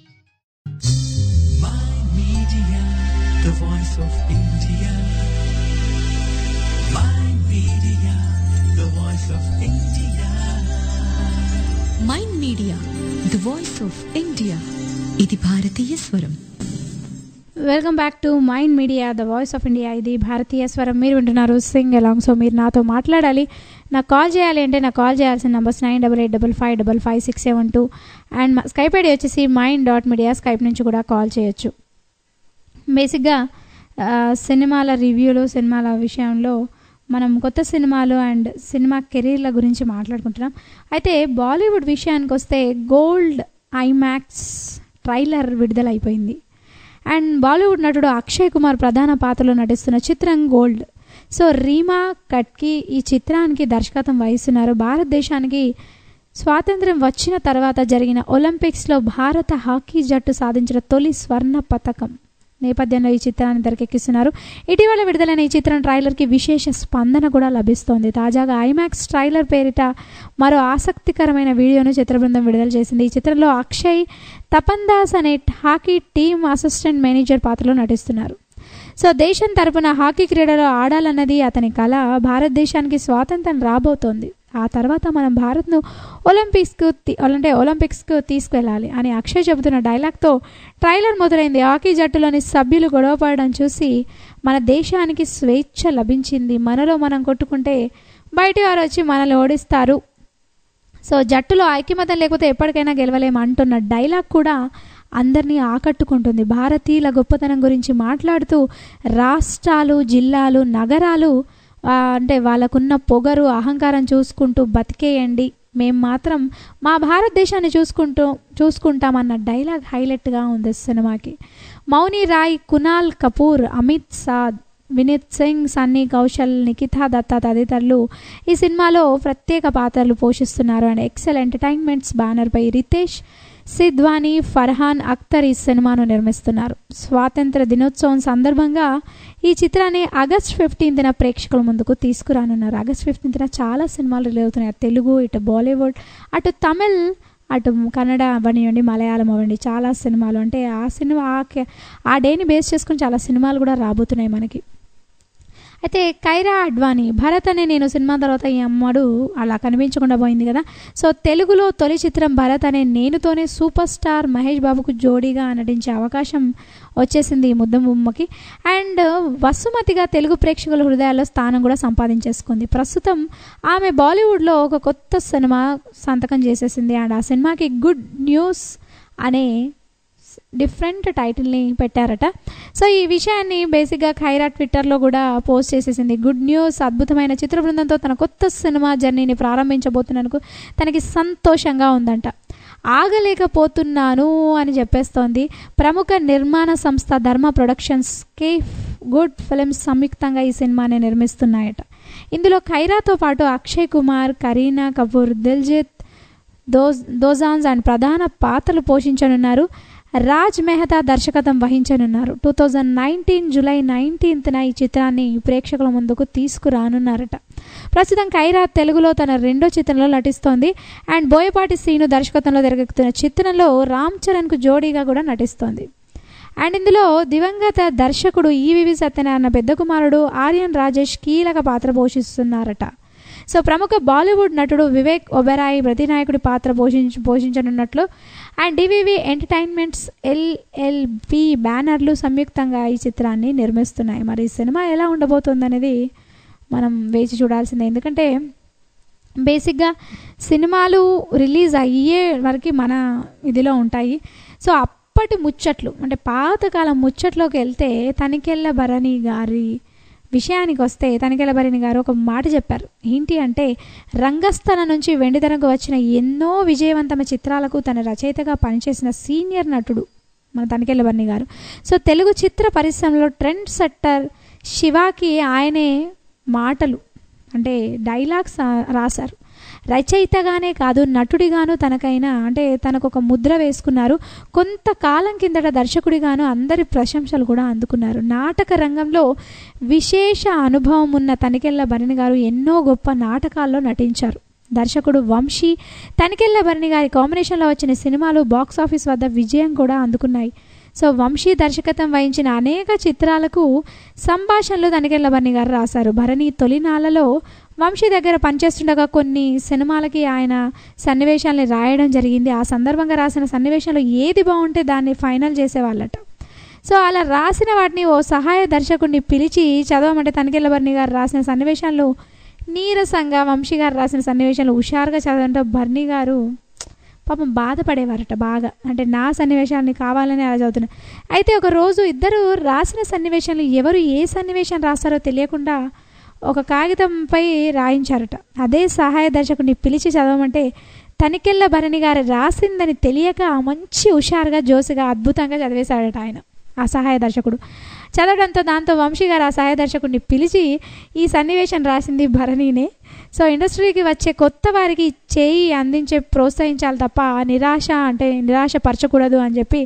Mind Media, the voice of India. Mind Media, the voice of India. Mind media the voice of India ఇది భారతీయ స్వరం welcome back to mind media the voice of India ఇది భారతీయ స్వరం మీరు వింటున్నారు సింగ్ అలాంగ్ సో మీరు నాతో మాట్లాడాలి నాకు కాల్ చేయాలి అంటే నాకు కాల్ చేయాల్సిన numbers nine double eight double five double five six seven two and Skype ID వచ్చేసి మైండ్ డాట్ మీడియా స్కైప్ నుంచి కూడా కాల్ చేయొచ్చు బేసిక్గా ఆ, సినిమాల రివ్యూలు సినిమాల విషయంలో మనం కొత్త సినిమాలు అండ్ సినిమా కెరీర్ల గురించి మాట్లాడుకుంటున్నాం అయితే బాలీవుడ్ విషయానికి వస్తే గోల్డ్ ఐమాక్స్ ట్రైలర్ విడుదలైపోయింది అండ్ బాలీవుడ్ నటుడు అక్షయ్ కుమార్ ప్రధాన పాత్రలో నటిస్తున్న చిత్రం గోల్డ్ సో రీమా కట్కి ఈ చిత్రానికి దర్శకత్వం వహిస్తున్నారు భారతదేశానికి స్వాతంత్ర్యం వచ్చిన తర్వాత జరిగిన ఒలింపిక్స్లో భారత హాకీ జట్టు సాధించిన తొలి స్వర్ణ పథకం నేపథ్యంలో ఈ చిత్రాన్ని తెరకెక్కిస్తున్నారు ఇటీవల విడుదలైన ఈ చిత్రం ట్రైలర్కి విశేష స్పందన కూడా లభిస్తోంది తాజాగా ఐమాక్స్ ట్రైలర్ పేరిట మరో ఆసక్తికరమైన వీడియోను చిత్రబృందం విడుదల చేసింది ఈ చిత్రంలో అక్షయ్ తపన్ దాస్ అనే హాకీ టీమ్ అసిస్టెంట్ మేనేజర్ పాత్రలో నటిస్తున్నారు సో దేశం తరపున హాకీ క్రీడలో ఆడాలన్నది అతని కళ భారతదేశానికి స్వాతంత్రం రాబోతోంది ఆ తర్వాత మనం భారత్ను ఒలింపిక్స్కు తీ- అంటే ఒలింపిక్స్కు తీసుకెళ్ళాలి అని అక్షయ్ చెబుతున్న డైలాగ్తో ట్రైలర్ మొదలైంది హాకీ జట్టులోని సభ్యులు గొడవపడడం చూసి మన దేశానికి స్వేచ్ఛ లభించింది మనలో మనం కొట్టుకుంటే బయటి వారు వచ్చి మనల్ని ఓడిస్తారు సో జట్టులో ఐక్యమతం లేకపోతే ఎప్పటికైనా గెలవలేము అంటున్న డైలాగ్ కూడా అందరినీ ఆకట్టుకుంటుంది భారతీయుల గొప్పతనం గురించి మాట్లాడుతూ రాష్ట్రాలు జిల్లాలు నగరాలు ఆ, అంటే వాళ్ళకున్న పొగరు అహంకారం చూసుకుంటూ బతికేయండి మేము మాత్రం మా భారతదేశాన్ని చూసుకుంటూ చూసుకుంటామన్న డైలాగ్ హైలైట్గా ఉంది సినిమాకి మౌని రాయ్ కునాల్ కపూర్ అమిత్ సాద్ వినీత్ సింగ్ సన్నీ కౌశల్ నిఖితా దత్తా తదితరులు ఈ సినిమాలో ప్రత్యేక పాత్రలు పోషిస్తున్నారు అండ్ ఎక్సెల్ ఎంటర్టైన్మెంట్స్ బ్యానర్పై రితేష్ సిద్వాని ఫర్హాన్ అఖ్తర్ ఈ సినిమాను నిర్మిస్తున్నారు స్వాతంత్ర దినోత్సవం సందర్భంగా ఈ చిత్రాన్ని ఆగస్ట్ ఫిఫ్టీన్త్న ప్రేక్షకుల ముందుకు తీసుకురానున్నారు ఆగస్ట్ ఫిఫ్టీన్త్న చాలా సినిమాలు రిలీజ్ అవుతున్నాయి అటు తెలుగు ఇటు బాలీవుడ్ అటు తమిళ్ అటు కన్నడ అవనివ్వండి మలయాళం అవ్వండి చాలా సినిమాలు అంటే ఆ సినిమా ఆ కే- ఆ డేని బేస్ చేసుకుని చాలా సినిమాలు కూడా రాబోతున్నాయి మనకి అయితే కైరా అడ్వాణి భరత్ అనే నేను సినిమా తర్వాత ఈ అమ్మడు అలా కనిపించకుండా పోయింది కదా సో తెలుగులో తొలి చిత్రం భరత్ అనే నేనుతోనే సూపర్ స్టార్ మహేష్ బాబుకు జోడీగా నటించే అవకాశం వచ్చేసింది ఈ ముద్ద బొమ్మకి అండ్ వసుమతిగా తెలుగు ప్రేక్షకుల హృదయాల్లో స్థానం కూడా సంపాదించేసుకుంది ప్రస్తుతం ఆమె బాలీవుడ్లో ఒక కొత్త సినిమా సంతకం చేసేసింది అండ్ ఆ సినిమాకి గుడ్ న్యూస్ అనే డిఫరెంట్ టైటిల్ని పెట్టారట సో ఈ విషయాన్ని బేసిక్గా ఖైరా ట్విట్టర్లో కూడా పోస్ట్ చేసేసింది గుడ్ న్యూస్ అద్భుతమైన చిత్ర బృందంతో తన కొత్త సినిమా జర్నీని ప్రారంభించబోతున్నందుకు తనకి సంతోషంగా ఉందంట ఆగలేకపోతున్నాను అని చెప్పేస్తోంది ప్రముఖ నిర్మాణ సంస్థ ధర్మ ప్రొడక్షన్స్ కేఫ్ గుడ్ ఫిలిమ్స్ సంయుక్తంగా ఈ సినిమాని నిర్మిస్తున్నాయట ఇందులో ఖైరాతో పాటు అక్షయ్ కుమార్ కరీనా కపూర్ దిల్జిత్ దోజ్ దోజాన్స్ అండ్ ప్రధాన పాత్రలు పోషించనున్నారు రాజ్ మెహతా దర్శకత్వం వహించనున్నారు టూ థౌజండ్ నైన్టీన్ జూలై నైన్టీన్త్న ఈ చిత్రాన్ని ప్రేక్షకుల ముందుకు తీసుకురానున్నారట ప్రస్తుతం ఖైరా తెలుగులో తన రెండో చిత్రంలో నటిస్తోంది అండ్ బోయపాటి శ్రీను దర్శకత్వంలో తెరకెక్కుతున్న చిత్రంలో రామ్ చరణ్కు జోడీగా కూడా నటిస్తోంది అండ్ ఇందులో దివంగత దర్శకుడు ఈవివి సత్యనారాయణ పెద్ద కుమారుడు ఆర్యన్ రాజేష్ కీలక పాత్ర పోషిస్తున్నారట సో ప్రముఖ బాలీవుడ్ నటుడు వివేక్ ఒబెరాయ్ ప్రతినాయకుడి పాత్ర పోషించ పోషించనున్నట్లు అండ్ డివివి ఎంటర్టైన్మెంట్స్ ఎల్ఎల్బి బ్యానర్లు సంయుక్తంగా ఈ చిత్రాన్ని నిర్మిస్తున్నాయి మరి ఈ సినిమా ఎలా ఉండబోతుందనేది మనం వేచి చూడాల్సిందే ఎందుకంటే బేసిక్గా సినిమాలు రిలీజ్ అయ్యే వరకు మన ఇదిలో ఉంటాయి సో అప్పటి ముచ్చట్లు అంటే పాతకాలం ముచ్చట్లోకి వెళ్తే తనికెళ్ళ భరణి గారి విషయానికి వస్తే తనికెళ్ళ భరణి గారు ఒక మాట చెప్పారు ఏంటి అంటే రంగస్థలం నుంచి వెండితెరకు వచ్చిన ఎన్నో విజయవంతమైన చిత్రాలకు తన రచయితగా పనిచేసిన సీనియర్ నటుడు మన తనికెళ్ళ భరణి గారు సో తెలుగు చిత్ర పరిశ్రమలో ట్రెండ్ సెట్టర్ శివాకి ఆయనే మాటలు అంటే డైలాగ్స్ రాశారు రచయితగానే కాదు నటుడిగాను తనకైనా అంటే తనకు ఒక ముద్ర వేసుకున్నారు కొంతకాలం కిందట దర్శకుడిగాను అందరి ప్రశంసలు కూడా అందుకున్నారు నాటక రంగంలో విశేష అనుభవం ఉన్న తనికెళ్ళ భరణి గారు ఎన్నో గొప్ప నాటకాల్లో నటించారు దర్శకుడు వంశీ తనికెళ్ళ భరణి గారి కాంబినేషన్లో వచ్చిన సినిమాలు బాక్స్ ఆఫీస్ వద్ద విజయం కూడా అందుకున్నాయి సో వంశీ దర్శకత్వం వహించిన అనేక చిత్రాలకు సంభాషణలు తనికెళ్ళ భరణి గారు రాశారు భరణి తొలినాళ్లలో వంశీ దగ్గర పనిచేస్తుండగా కొన్ని సినిమాలకి ఆయన సన్నివేశాలని రాయడం జరిగింది ఆ సందర్భంగా రాసిన సన్నివేశంలో ఏది బాగుంటే దాన్ని ఫైనల్ చేసేవాళ్ళట సో అలా రాసిన వాటిని ఓ సహాయ దర్శకుడిని పిలిచి చదవమంటే తనికెళ్ళ భరణి గారు రాసిన సన్నివేశాలు నీరసంగా వంశీ గారు రాసిన సన్నివేశాలు హుషారుగా చదవడంతో భరణి గారు పాపం బాధపడేవారట బాగా అంటే నా సన్నివేశాన్ని కావాలని అలా చదువుతున్నా అయితే ఒక రోజు ఇద్దరు రాసిన సన్నివేశాలు ఎవరు ఏ సన్నివేశం రాస్తారో తెలియకుండా ఒక కాగితంపై రాయించారట అదే సహాయ దర్శకుడిని పిలిచి చదవమంటే తనికెళ్ళ భరణి గారు రాసిందని తెలియక మంచి హుషారుగా జోసుగా అద్భుతంగా చదివేశాడట ఆయన ఆ సహాయ దర్శకుడు చదవడంతో దాంతో వంశీ గారు ఆ సహాయ దర్శకుడిని పిలిచి ఈ సన్నివేశం రాసింది భరణినే సో ఇండస్ట్రీకి వచ్చే కొత్త వారికి చేయి అందించే ప్రోత్సహించాలి తప్ప నిరాశ అంటే నిరాశ పరచకూడదు అని చెప్పి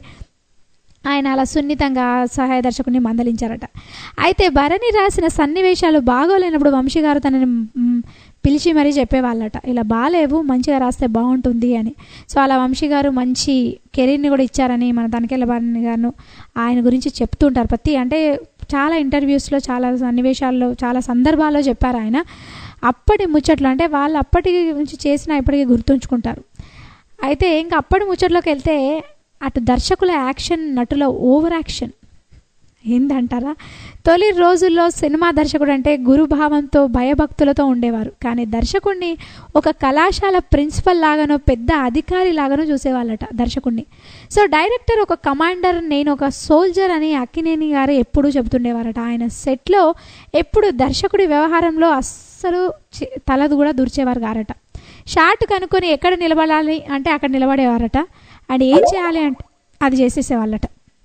ఆయన అలా సున్నితంగా సహాయ దర్శకుడిని మందలించారట అయితే భరణి రాసిన సన్నివేశాలు బాగోలేనప్పుడు వంశీ గారు తనని మ్, పిలిచి మరీ చెప్పేవాళ్ళట ఇలా బాగాలేవు మంచిగా రాస్తే బాగుంటుంది అని సో అలా వంశీ గారు మంచి కెరీర్ని కూడా ఇచ్చారని మన తనకెళ్ళ భరణి గారు ఆయన గురించి చెప్తుంటారు ప్రతి అంటే చాలా ఇంటర్వ్యూస్లో చాలా సన్నివేశాల్లో చాలా సందర్భాల్లో చెప్పారు ఆయన అప్పటి ముచ్చట్లు అంటే వాళ్ళు అప్పటి నుంచి చేసిన ఇప్పటికీ గుర్తుంచుకుంటారు అయితే ఇంకా అప్పటి ముచ్చట్లోకి వెళ్తే అటు దర్శకుల యాక్షన్ నటుల ఓవర్ యాక్షన్ ఏందంటారా తొలి రోజుల్లో సినిమా దర్శకుడు అంటే గురుభావంతో భయభక్తులతో ఉండేవారు కానీ దర్శకుడిని ఒక కళాశాల ప్రిన్సిపల్ లాగానో పెద్ద అధికారి లాగానో చూసేవాళ్ళట దర్శకుడిని సో డైరెక్టర్ ఒక కమాండర్ నేను ఒక సోల్జర్ అని అక్కినేని గారు ఎప్పుడూ చెబుతుండేవారట ఆయన సెట్లో ఎప్పుడు దర్శకుడి వ్యవహారంలో అస్సలు చి- తలదు కూడా దూర్చేవారు గారట షార్ట్ కనుక్కొని ఎక్కడ నిలబడాలి అంటే అక్కడ నిలబడేవారట అండ్ ఏం చేయాలి అంటే అది చేసేసేవాళ్ళట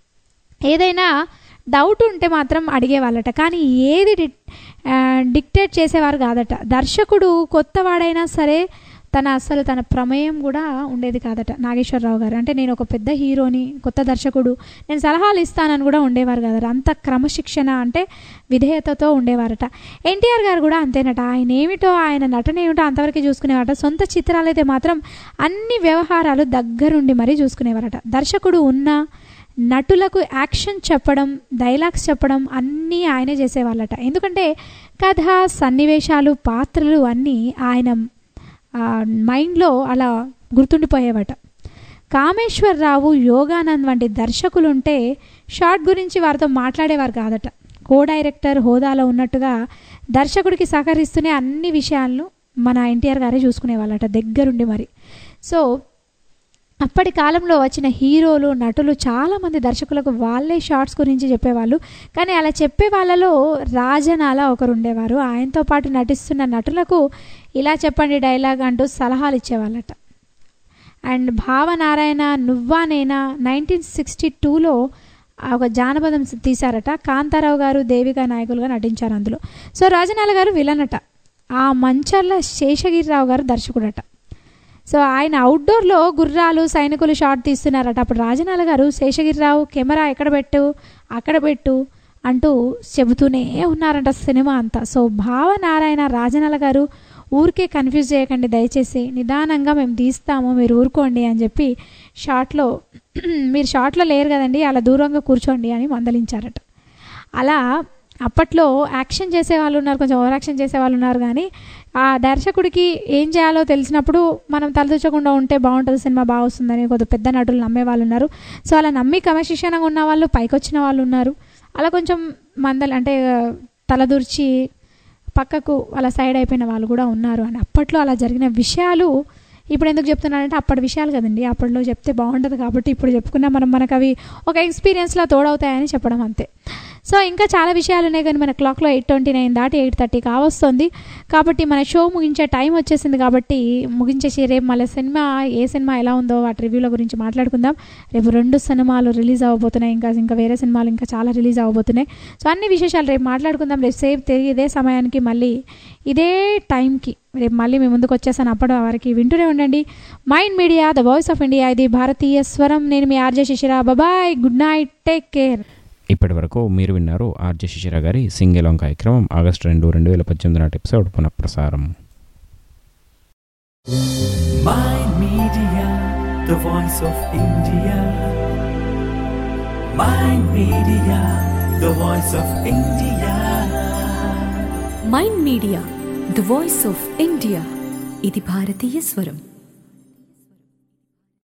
ఏదైనా డౌట్ ఉంటే మాత్రం అడిగేవాళ్ళట కానీ ఏది డి ఆ, డిక్టేట్ చేసేవారు కాదట దర్శకుడు కొత్తవాడైనా సరే తన అసలు తన ప్రమేయం కూడా ఉండేది కాదట నాగేశ్వరరావు గారు అంటే నేను ఒక పెద్ద హీరోని కొత్త దర్శకుడు నేను సలహాలు ఇస్తానని కూడా ఉండేవారు కాదట అంత క్రమశిక్షణ అంటే విధేయతతో ఉండేవారట ఎన్టీఆర్ గారు కూడా అంతేనట ఆయన ఏమిటో ఆయన నటన ఏమిటో అంతవరకు చూసుకునేవారట సొంత చిత్రాలైతే మాత్రం అన్ని వ్యవహారాలు దగ్గరుండి మరీ చూసుకునేవారట దర్శకుడు ఉన్నా నటులకు యాక్షన్ చెప్పడం డైలాగ్స్ చెప్పడం అన్నీ ఆయనే చేసేవాళ్ళట ఎందుకంటే కథ సన్నివేశాలు పాత్రలు అన్నీ ఆయన ఆ, మైండ్లో అలా గుర్తుండిపోయేవట కామేశ్వరరావు యోగానంద్ వంటి దర్శకులుంటే షార్ట్ గురించి వారితో మాట్లాడేవారు కాదట కో డైరెక్టర్ హోదాలో ఉన్నట్టుగా దర్శకుడికి సహకరిస్తూనే అన్ని విషయాలను మన ఎన్టీఆర్ గారే చూసుకునేవాళ్ళట దగ్గరుండి మరి సో అప్పటి కాలంలో వచ్చిన హీరోలు నటులు చాలామంది దర్శకులకు వాళ్ళే షార్ట్స్ గురించి చెప్పేవాళ్ళు కానీ అలా చెప్పే వాళ్ళలో రాజనాల ఒకరు ఉండేవారు ఆయనతో పాటు నటిస్తున్న నటులకు ఇలా చెప్పండి డైలాగ్ అంటూ సలహాలు ఇచ్చేవాళ్ళట అండ్ భావనారాయణ నువ్వా నేనా నైన్టీన్ సిక్స్టీ టూలో ఒక జానపదం తీశారట కాంతారావు గారు దేవిక నాయకులుగా నటించారు అందులో సో రాజనాల గారు విలనట ఆ మంచర్ల శేషగిరిరావు గారు దర్శకుడట సో ఆయన అవుట్డోర్లో గుర్రాలు సైనికులు షాట్ తీస్తున్నారట అప్పుడు రాజనాల గారు శేషగిరిరావు కెమెరా ఎక్కడ పెట్టు అక్కడ పెట్టు అంటూ చెబుతూనే ఉన్నారంట సినిమా అంతా సో భావనారాయణ రాజనాల గారు ఊరికే కన్ఫ్యూజ్ చేయకండి దయచేసి నిదానంగా మేము తీస్తాము మీరు ఊరుకోండి అని చెప్పి షార్ట్లో మీరు షార్ట్లో లేరు కదండి అలా దూరంగా కూర్చోండి అని మందలించారట అలా అప్పట్లో యాక్షన్ చేసే వాళ్ళు ఉన్నారు కొంచెం ఓవర్ యాక్షన్ చేసే వాళ్ళు ఉన్నారు కానీ ఆ దర్శకుడికి ఏం చేయాలో తెలిసినప్పుడు మనం తలదూచకుండా ఉంటే బాగుంటుంది సినిమా బాగా వస్తుందని కొద్ది పెద్ద నటులు నమ్మే వాళ్ళు ఉన్నారు సో అలా నమ్మి క్రమశిక్షణగా ఉన్న వాళ్ళు పైకి వచ్చిన వాళ్ళు ఉన్నారు అలా కొంచెం మందలు అంటే ఆ, తలదూర్చి పక్కకు అలా సైడ్ అయిపోయిన వాళ్ళు కూడా ఉన్నారు అని అప్పట్లో అలా జరిగిన విషయాలు ఇప్పుడు ఎందుకు చెప్తున్నానంటే అప్పటి విషయాలు కదండి అప్పట్లో చెప్తే బాగుంటుంది కాబట్టి ఇప్పుడు చెప్పుకున్నా మనం మనకు అవి ఒక ఎక్స్పీరియన్స్లో తోడవుతాయని చెప్పడం అంతే సో ఇంకా చాలా విషయాలు ఉన్నాయి కానీ మన క్లాక్లో ఎయిట్ ట్వంటీ నైన్ దాటి ఎయిట్ థర్టీ కావస్తుంది కాబట్టి మన షో ముగించే టైం వచ్చేసింది కాబట్టి ముగించేసి రేపు మళ్ళీ సినిమా ఏ సినిమా ఎలా ఉందో వాటి రివ్యూల గురించి మాట్లాడుకుందాం రేపు రెండు సినిమాలు రిలీజ్ అవ్వబోతున్నాయి ఇంకా ఇంకా వేరే సినిమాలు ఇంకా చాలా రిలీజ్ అవ్వబోతున్నాయి సో అన్ని విశేషాలు రేపు మాట్లాడుకుందాం రేపు సేఫ్ తిరిగి ఇదే సమయానికి మళ్ళీ ఇదే టైంకి రేపు మళ్ళీ మీ ముందుకు వచ్చేసాను అప్పటి వరకు వింటూనే ఉండండి mind media the voice of India ఇది భారతీయ స్వరం నేను మీ RJ Shishira bye good night take care ఇప్పటి వరకు మీరు విన్నారు ఆర్జే శిశిర గారి సింగెలాంగ్ కార్యక్రమం ఆగస్టు రెండు రెండు వేల పద్దెనిమిది నాటి ఎపిసోడ్ పునఃప్రసారం Mind Media, the voice of India. Mind Media, the voice of India. Mind media the voice of India ఇది భారతీయ స్వరం